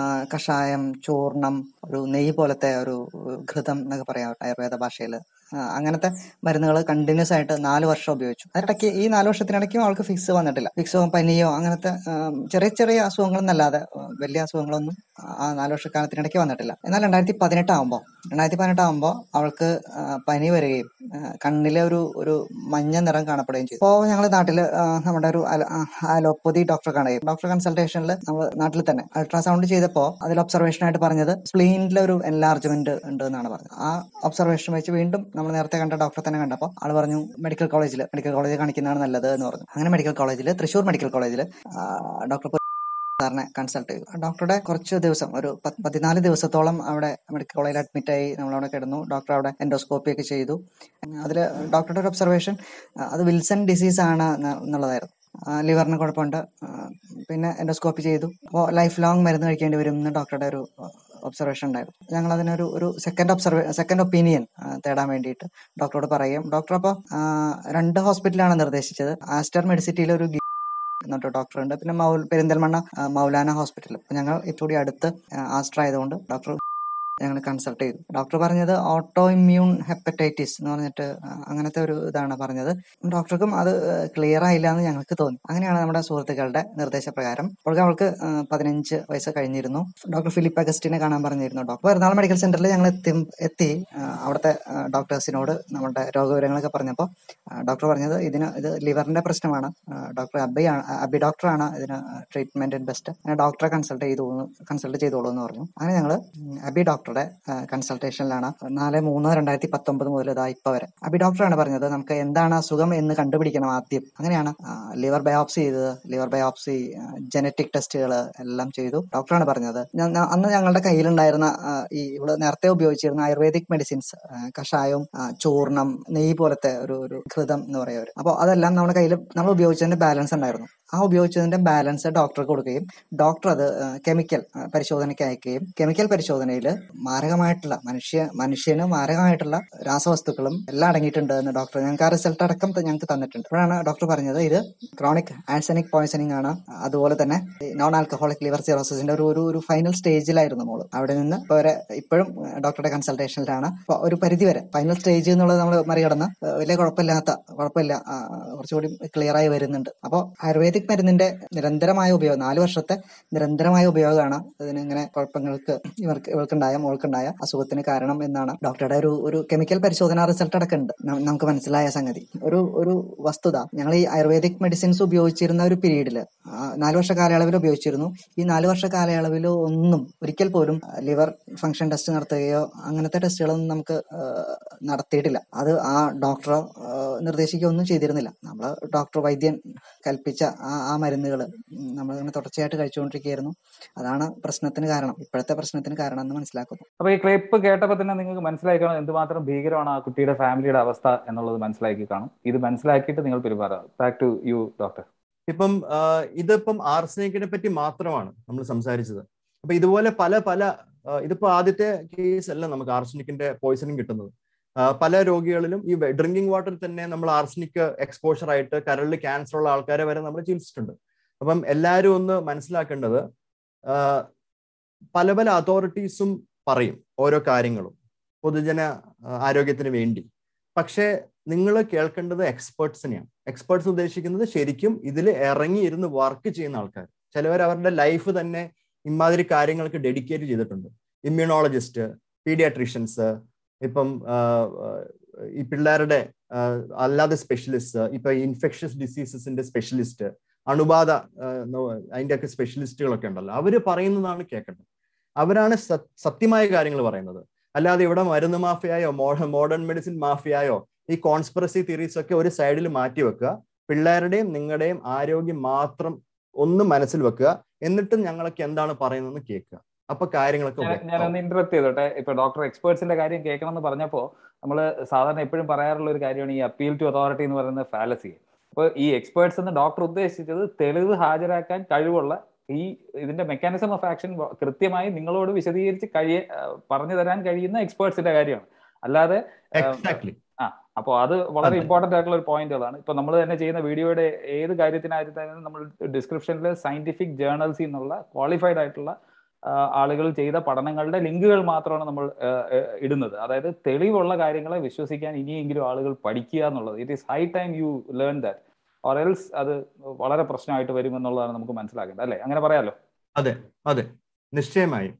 കഷായം ചൂർണം ഒരു നെയ്യ് പോലത്തെ ഒരു ഘൃതം എന്നൊക്കെ പറയാം ആയുർവേദ ഭാഷയിൽ അങ്ങനത്തെ മരുന്നുകൾ കണ്ടിന്യൂസ് ആയിട്ട് നാല് വർഷം ഉപയോഗിച്ചു അതിനിടയ്ക്ക് ഈ നാല് വർഷത്തിനിടയ്ക്കും അവൾക്ക് ഫിക്സ് വന്നിട്ടില്ല ഫിക്സോ പനിയോ അങ്ങനത്തെ ചെറിയ ചെറിയ അസുഖങ്ങളെന്നല്ലാതെ വലിയ അസുഖങ്ങളൊന്നും ആ നാല് വർഷക്കാലത്തിനിടയ്ക്ക് വന്നിട്ടില്ല എന്നാൽ രണ്ടായിരത്തി പതിനെട്ട് ആകുമ്പോൾ രണ്ടായിരത്തി പതിനെട്ട് ആകുമ്പോൾ അവൾക്ക് പനി വരികയും കണ്ണിലെ ഒരു ഒരു മഞ്ഞ നിറം കാണപ്പെടുകയും ചെയ്തു അപ്പോൾ ഞങ്ങൾ നാട്ടില് നമ്മുടെ ഒരു അലോപ്പതി ഡോക്ടറെ കാണുകയും ഡോക്ടർ കൺസൾട്ടേഷനിൽ നമ്മൾ നാട്ടിൽ തന്നെ അൾട്രാസൗണ്ട് ചെയ്തപ്പോൾ അതിൽ ഒബ്സർവേഷൻ ആയിട്ട് പറഞ്ഞത് സ്പ്ലീനിലെ ഒരു എൻലാർജ്മെന്റ് ഉണ്ട് എന്നാണ് പറഞ്ഞത് ആ ഒബ്സർവേഷൻ വെച്ച് വീണ്ടും നമ്മൾ നേരത്തെ കണ്ട ഡോക്ടറെ തന്നെ കണ്ടപ്പോൾ ആൾ പറഞ്ഞു മെഡിക്കൽ കോളേജിൽ മെഡിക്കൽ കോളേജിൽ കാണിക്കുന്നതാണ് നല്ലത് എന്ന് പറഞ്ഞു അങ്ങനെ മെഡിക്കൽ കോളേജിൽ തൃശ്ശൂർ മെഡിക്കൽ കോളേജിൽ ഡോക്ടർ സാറിനെ കൺസൾട്ട് ചെയ്തു ഡോക്ടറുടെ കുറച്ച് ദിവസം ഒരു പതിനാല് ദിവസത്തോളം അവിടെ മെഡിക്കൽ കോളേജിൽ അഡ്മിറ്റ് ആയി നമ്മളവിടെ കിടന്നു ഡോക്ടർ അവിടെ എൻഡോസ്കോപ്പി ഒക്കെ ചെയ്തു അതിൽ ഡോക്ടറുടെ ഒരു ഒബ്സർവേഷൻ അത് വിൽസൺ ഡിസീസ് ആണ് എന്നുള്ളതായിരുന്നു ലിവറിന് കുഴപ്പമുണ്ട് പിന്നെ എൻഡോസ്കോപ്പി ചെയ്തു അപ്പോൾ ലൈഫ് ലോങ് മരുന്ന് കഴിക്കേണ്ടി വരും എന്ന് ഡോക്ടറുടെ ഒരു ഒബ്സർവേഷൻ ഉണ്ടായിരുന്നു ഞങ്ങൾ അതിനൊരു ഒരു സെക്കൻഡ് ഒബ്സർവേ സെക്കൻഡ് ഒപ്പീനിയൻ തേടാൻ വേണ്ടിയിട്ട് ഡോക്ടറോട് പറയും ഡോക്ടർ അപ്പോൾ രണ്ട് ഹോസ്പിറ്റലാണ് നിർദ്ദേശിച്ചത് ആസ്റ്റർ മെഡിസിറ്റിയിലെ ഒരു എന്നിട്ട് ഡോക്ടർ ഉണ്ട് പിന്നെ മൗൽ പെരിന്തൽമണ്ണ മൗലാന ഹോസ്പിറ്റൽ അപ്പൊ ഞങ്ങൾ ഇട്ടുകൂടി അടുത്ത് ആസ്ട്ര ആയതുകൊണ്ട് ഡോക്ടർ ഞങ്ങൾ കൺസൾട്ട് ചെയ്തു ഡോക്ടർ പറഞ്ഞത് ഓട്ടോ ഇമ്മ്യൂൺ ഹെപ്പറ്റൈറ്റിസ് എന്ന് പറഞ്ഞിട്ട് അങ്ങനത്തെ ഒരു ഇതാണ് പറഞ്ഞത് ഡോക്ടർക്കും അത് ക്ലിയർ ആയില്ല എന്ന് ഞങ്ങൾക്ക് തോന്നി അങ്ങനെയാണ് നമ്മുടെ സുഹൃത്തുക്കളുടെ നിർദ്ദേശപ്രകാരം അപ്പോൾ അവൾക്ക് പതിനഞ്ച് വയസ്സ് കഴിഞ്ഞിരുന്നു ഡോക്ടർ ഫിലിപ്പ് അഗസ്റ്റിനെ കാണാൻ പറഞ്ഞിരുന്നു ഡോക്ടർ എറണാകുളം മെഡിക്കൽ സെന്ററിൽ ഞങ്ങൾ എത്തി എത്തി അവിടുത്തെ ഡോക്ടേഴ്സിനോട് നമ്മുടെ രോഗവിവരങ്ങളൊക്കെ പറഞ്ഞപ്പോൾ ഡോക്ടർ പറഞ്ഞത് ഇതിന് ഇത് ലിവറിന്റെ പ്രശ്നമാണ് ഡോക്ടർ അബി അബി ഡോക്ടറാണ് ഇതിന് ട്രീറ്റ്മെന്റ് ബെസ്റ്റ് അങ്ങനെ ഡോക്ടറെ കൺസൾട്ട് ചെയ്തു കൺസൾട്ട് ചെയ്തോളൂ എന്ന് പറഞ്ഞു അങ്ങനെ ഞങ്ങൾ അബി ഡോക്ടർ ഡോക്ടറുടെ കൺസൾട്ടേഷനിലാണ് നാല് മൂന്ന് രണ്ടായിരത്തി പത്തൊമ്പത് മുതൽ ഇതാ ഇപ്പൊ വരെ അബി ഡോക്ടറാണ് പറഞ്ഞത് നമുക്ക് എന്താണ് അസുഖം എന്ന് കണ്ടുപിടിക്കണം ആദ്യം അങ്ങനെയാണ് ലിവർ ബയോപ്സി ചെയ്തത് ലിവർ ബയോപ്സി ജനറ്റിക് ടെസ്റ്റുകൾ എല്ലാം ചെയ്തു ഡോക്ടറാണ് പറഞ്ഞത് ഞ- ഞ- അന്ന് ഞങ്ങളുടെ കയ്യിലുണ്ടായിരുന്ന ആ, ഈ ഇവിടെ നേരത്തെ ഉപയോഗിച്ചിരുന്ന ആയുർവേദിക് മെഡിസിൻസ് കഷായവും ആ, ചൂർണം നെയ്യ് പോലത്തെ ഒരു ഒരു ഘൃതം എന്ന് പറയുക അപ്പോൾ അതെല്ലാം നമ്മുടെ കയ്യിൽ നമ്മൾ ഉപയോഗിച്ചതിന്റെ ബാലൻസ് ഉണ്ടായിരുന്നു ആ ഉപയോഗിച്ചതിന്റെ ബാലൻസ് ഡോക്ടർക്ക് കൊടുക്കുകയും ഡോക്ടർ അത് കെമിക്കൽ പരിശോധനയ്ക്ക് അയക്കുകയും കെമിക്കൽ പരിശോധനയിൽ മാരകമായിട്ടുള്ള മനുഷ്യ മനുഷ്യന് മാരകമായിട്ടുള്ള രാസവസ്തുക്കളും എല്ലാം അടങ്ങിയിട്ടുണ്ട് എന്ന് ഡോക്ടർ ഞങ്ങൾക്ക് ആ റിസൾട്ട് അടക്കം ത- ഞങ്ങൾക്ക് തന്നിട്ടുണ്ട് അപ്പോഴാണ് ഡോക്ടർ പറഞ്ഞത് ഇത് ക്രോണിക് ആൻസനിക് പോയ്സണിംഗ് ആണ് അതുപോലെ തന്നെ നോൺ ആൽക്കഹോളിക് ലിവർ സിറോസിന്റെ ഒരു ഒരു ഒരു ഫൈനൽ സ്റ്റേജിലായിരുന്നു മോള് അവിടെ നിന്ന് ഇപ്പൊ വരെ ഇപ്പോഴും ഡോക്ടറുടെ കൺസൾട്ടേഷനിലാണ് അപ്പൊ ഒരു പരിധി വരെ ഫൈനൽ സ്റ്റേജ് എന്നുള്ളത് നമ്മൾ മറികടന്ന് ഏഹ് വലിയ കുഴപ്പമില്ലാത്ത കുഴപ്പമില്ല ആ, കുറച്ചുകൂടി ക്ലിയർ ആയി വരുന്നുണ്ട് അപ്പോൾ ആയുർവേദിക് മരുന്നിന്റെ നിരന്തരമായ ഉപയോഗം നാല് വർഷത്തെ നിരന്തരമായ ഉപയോഗമാണ് ഇതിന് ഇങ്ങനെ കുഴപ്പങ്ങൾക്ക് ഇവർക്ക് ഇവർക്കുണ്ടായ മോൾക്കുണ്ടായ അസുഖത്തിന് കാരണം എന്നാണ് ഡോക്ടറുടെ ഒരു ഒരു കെമിക്കൽ പരിശോധന റിസൾട്ട് അടക്കമുണ്ട് ന- നമുക്ക് മനസ്സിലായ സംഗതി ഒരു ഒരു വസ്തുത ഞങ്ങൾ ഈ ആയുർവേദിക് മെഡിസിൻസ് ഉപയോഗിച്ചിരുന്ന ഒരു പീരീഡിൽ നാല് വർഷ കാലയളവിൽ ഉപയോഗിച്ചിരുന്നു ഈ നാല് വർഷ കാലയളവിൽ ഒന്നും ഒരിക്കൽ പോലും ലിവർ ഫംഗ്ഷൻ ടെസ്റ്റ് നടത്തുകയോ അങ്ങനത്തെ ടെസ്റ്റുകളൊന്നും നമുക്ക് ആ, നടത്തിയിട്ടില്ല അത് ആ ഡോക്ടർ നിർദ്ദേശിക്കുകയോ ഒന്നും ചെയ്തിരുന്നില്ല നമ്മൾ ഡോക്ടർ വൈദ്യൻ കൽപ്പിച്ച ആ ആ മരുന്നുകൾ നമ്മൾ ഇങ്ങനെ തുടർച്ചയായിട്ട് കഴിച്ചുകൊണ്ടിരിക്കുകയായിരുന്നു അതാണ് പ്രശ്നത്തിന് കാരണം ഇപ്പോഴത്തെ പ്രശ്നത്തിന് കാരണം എന്ന് മനസ്സിലാക്കുന്നു അപ്പൊ ഈ ക്ലിപ്പ് കേട്ടപ്പോൾ തന്നെ നിങ്ങൾക്ക് മനസ്സിലായി കാണും എന്തുമാത്രം ഭീകരമാണ് ആ കുട്ടിയുടെ ഫാമിലിയുടെ അവസ്ഥ എന്നുള്ളത് മനസ്സിലാക്കി കാണും ഇത് മനസ്സിലാക്കിയിട്ട് നിങ്ങൾ പെരുമാറാം ബാക്ക് ടു യു ഡോക്ടർ ഇപ്പം ആ, ഇതിപ്പം ആർസനിക്കിനെ പറ്റി മാത്രമാണ് നമ്മൾ സംസാരിച്ചത് അപ്പൊ ഇതുപോലെ പല പല ആ, ഇതിപ്പോ ആദ്യത്തെ കേസ് അല്ല നമുക്ക് ആർസനിക്കിന്റെ പോയിസണിങ് കിട്ടുന്നത് ആ, പല രോഗികളിലും ഈ ഡ്രിങ്കിങ് വാട്ടറിൽ തന്നെ നമ്മൾ ആർസനിക് എക്സ്പോഷർ ആയിട്ട് കരളിൽ ക്യാൻസർ ഉള്ള ആൾക്കാരെ വരെ നമ്മൾ ചികിത്സിച്ചിട്ടുണ്ട് അപ്പം എല്ലാവരും ഒന്ന് മനസ്സിലാക്കേണ്ടത് ആ, പല പല അതോറിറ്റീസും പറയും ഓരോ കാര്യങ്ങളും പൊതുജന ആ, ആരോഗ്യത്തിന് വേണ്ടി പക്ഷേ നിങ്ങൾ കേൾക്കേണ്ടത് എക്സ്പേർട്സിനെയാണ് എക്സ്പേർട്സ് ഉദ്ദേശിക്കുന്നത് ശരിക്കും ഇതിൽ ഇറങ്ങിയിരുന്ന് വർക്ക് ചെയ്യുന്ന ആൾക്കാർ ചിലവർ അവരുടെ ലൈഫ് തന്നെ ഇമാതിരി കാര്യങ്ങൾക്ക് ഡെഡിക്കേറ്റ് ചെയ്തിട്ടുണ്ട് ഇമ്മ്യൂണോളജിസ്റ്റ് പീഡിയാട്രീഷ്യൻസ് ഇപ്പം ആ, ആ, ഈ പിള്ളേരുടെ ആ, അല്ലാതെ സ്പെഷ്യലിസ്റ്റ് ഇപ്പൊ ഇൻഫെക്ഷ്യസ് ഡിസീസസിന്റെ സ്പെഷ്യലിസ്റ്റ് അണുബാധ ആ, നോ- അതിന്റെയൊക്കെ സ്പെഷ്യലിസ്റ്റുകളൊക്കെ ഉണ്ടല്ലോ അവര് പറയുന്നതാണ് കേൾക്കേണ്ടത് അവരാണ് സ- സത്യമായ കാര്യങ്ങൾ പറയുന്നത് അല്ലാതെ ഇവിടെ മരുന്ന് മാഫിയായോ മോഡേൺ മെഡിസിൻ മാഫിയായോ ഈ കോൺസ്പിറസി തിയറീസ് ഒക്കെ ഒരു സൈഡിൽ മാറ്റി വെക്കുക പിള്ളേരുടെയും നിങ്ങളുടെയും ആരോഗ്യം മാത്രം ഒന്ന് മനസ്സിൽ വെക്കുക എന്നിട്ടും ഞങ്ങളൊക്കെ എന്താണ് പറയുന്നതെന്ന് കേൾക്കുക അപ്പൊ കാര്യങ്ങളൊക്കെ ഞാൻ വ്യക്തമാവും. ഞാനൊന്ന് ഇന്റർപ്റ്റ് ചെയ്തോട്ടെ ഇപ്പൊ ഡോക്ടർ എക്സ്പേർട്സിന്റെ കാര്യം കേൾക്കണം എന്ന് പറഞ്ഞപ്പോ നമ്മൾ സാധാരണ എപ്പോഴും പറയാറുള്ള ഒരു കാര്യമാണ് ഈ അപ്പീൽ ടു അതോറിറ്റി എന്ന് പറയുന്ന ഫാലസി അപ്പോൾ ഈ എക്സ്പേർട്സ് എന്ന് ഡോക്ടർ ഉദ്ദേശിച്ചത് തെളിവ് ഹാജരാക്കാൻ കഴിവുള്ള ഈ ഇതിന്റെ മെക്കാനിസം ഓഫ് ആക്ഷൻ കൃത്യമായി നിങ്ങളോട് വിശദീകരിച്ച് കഴിയ പറഞ്ഞു തരാൻ കഴിയുന്ന എക്സ്പേർട്സിന്റെ കാര്യമാണ് അല്ലാതെ എക്സാക്ട്ലി അപ്പോൾ അത് വളരെ അതെ. ഇമ്പോർട്ടന്റ് ആയിട്ടുള്ള ഒരു പോയിന്റുകളാണ് ഇപ്പൊ നമ്മൾ തന്നെ ചെയ്യുന്ന വീഡിയോയുടെ ഏത് കാര്യത്തിനായിരുന്നാലും നമ്മൾ ഡിസ്ക്രിപ്ഷനിൽ സയന്റിഫിക് ജേർണൽസിൽ നിന്നുള്ള ക്വാളിഫൈഡ് ആയിട്ടുള്ള ആ, ആളുകൾ ചെയ്ത പഠനങ്ങളുടെ ലിങ്കുകൾ മാത്രമാണ് നമ്മൾ ആ, ആ, ഇടുന്നത് അതായത് തെളിവുള്ള കാര്യങ്ങളെ വിശ്വസിക്കാൻ ഇനിയെങ്കിലും ആളുകൾ പഠിക്കുക എന്നുള്ളത് it is high time you learn that or else അത് വളരെ പ്രശ്നമായിട്ട് വരുമെന്നുള്ളതാണ് നമുക്ക് മനസ്സിലാക്കേണ്ടത് അല്ലേ അങ്ങനെ പറയാലോ അതെ അതെ നിശ്ചയമായും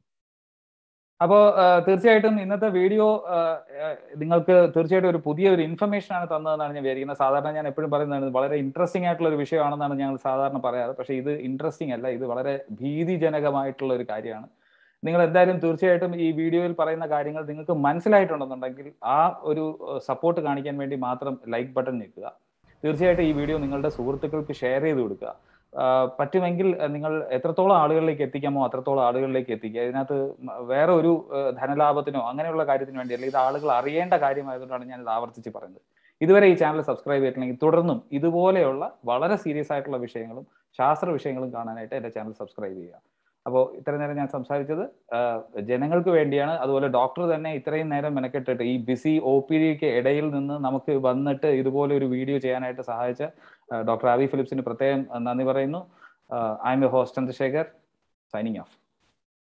അപ്പോൾ തീർച്ചയായിട്ടും ഇന്നത്തെ വീഡിയോ നിങ്ങൾക്ക് തീർച്ചയായിട്ടും ഒരു പുതിയ ഒരു ഇൻഫർമേഷൻ ആണ് തന്നതെന്നാണ് ഞാൻ വിചാരിക്കുന്നത് സാധാരണ ഞാൻ എപ്പോഴും പറയുന്നതാണ് ഇത് വളരെ ഇൻട്രസ്റ്റിംഗ് ആയിട്ടുള്ള ഒരു വിഷയമാണെന്നാണ് ഞങ്ങൾ സാധാരണ പറയാറ് പക്ഷേ ഇത് ഇൻട്രസ്റ്റിംഗ് അല്ല ഇത് വളരെ ഭീതിജനകമായിട്ടുള്ള ഒരു കാര്യമാണ് നിങ്ങൾ എന്തായാലും തീർച്ചയായിട്ടും ഈ വീഡിയോയിൽ പറയുന്ന കാര്യങ്ങൾ നിങ്ങൾക്ക് മനസ്സിലായിട്ടുണ്ടെന്നുണ്ടെങ്കിൽ ആ ഒരു സപ്പോർട്ട് കാണിക്കാൻ വേണ്ടി മാത്രം ലൈക്ക് ബട്ടൺ ഞെക്കുക തീർച്ചയായിട്ടും ഈ വീഡിയോ നിങ്ങളുടെ സുഹൃത്തുക്കൾക്ക് ഷെയർ ചെയ്ത് കൊടുക്കുക ആ, പറ്റുമെങ്കിൽ ആ, നിങ്ങൾ എത്രത്തോളം ആളുകളിലേക്ക് എത്തിക്കാമോ അത്രത്തോളം ആളുകളിലേക്ക് എത്തിക്കുക ഇതിനകത്ത് മ- വേറെ ഒരു ആ, ധനലാഭത്തിനോ അങ്ങനെയുള്ള കാര്യത്തിന് വേണ്ടിയല്ല ഇത് ആളുകൾ അറിയേണ്ട കാര്യമായതുകൊണ്ടാണ് ഞാൻ ഇത് ആവർത്തിച്ച് പറയുന്നത് ഇതുവരെ ഈ ചാനൽ സബ്സ്ക്രൈബ് ചെയ്തിട്ടില്ലെങ്കിൽ തുടർന്നും ഇതുപോലെയുള്ള വളരെ സീരിയസ് ആയിട്ടുള്ള വിഷയങ്ങളും ശാസ്ത്ര വിഷയങ്ങളും കാണാനായിട്ട് എൻ്റെ ചാനൽ സബ്സ്ക്രൈബ് ചെയ്യുക അപ്പോൾ ഇത്രയും നേരം ഞാൻ സംസാരിച്ചത് ആ, ജനങ്ങൾക്ക് വേണ്ടിയാണ് അതുപോലെ ഡോക്ടർ തന്നെ ഇത്രയും നേരം മെനക്കെട്ടിട്ട് ഈ ബിസി ഒ പി ഡിക്ക് ഇടയിൽ നിന്ന് നമുക്ക് വന്നിട്ട് ഇതുപോലെ ഒരു വീഡിയോ ചെയ്യാനായിട്ട് സഹായിച്ച ഡോക്ടർ ആബി ഫിലിപ്സിന് പ്രത്യേകം നന്ദി പറയുന്നു I M A host Chandrasekhar signing of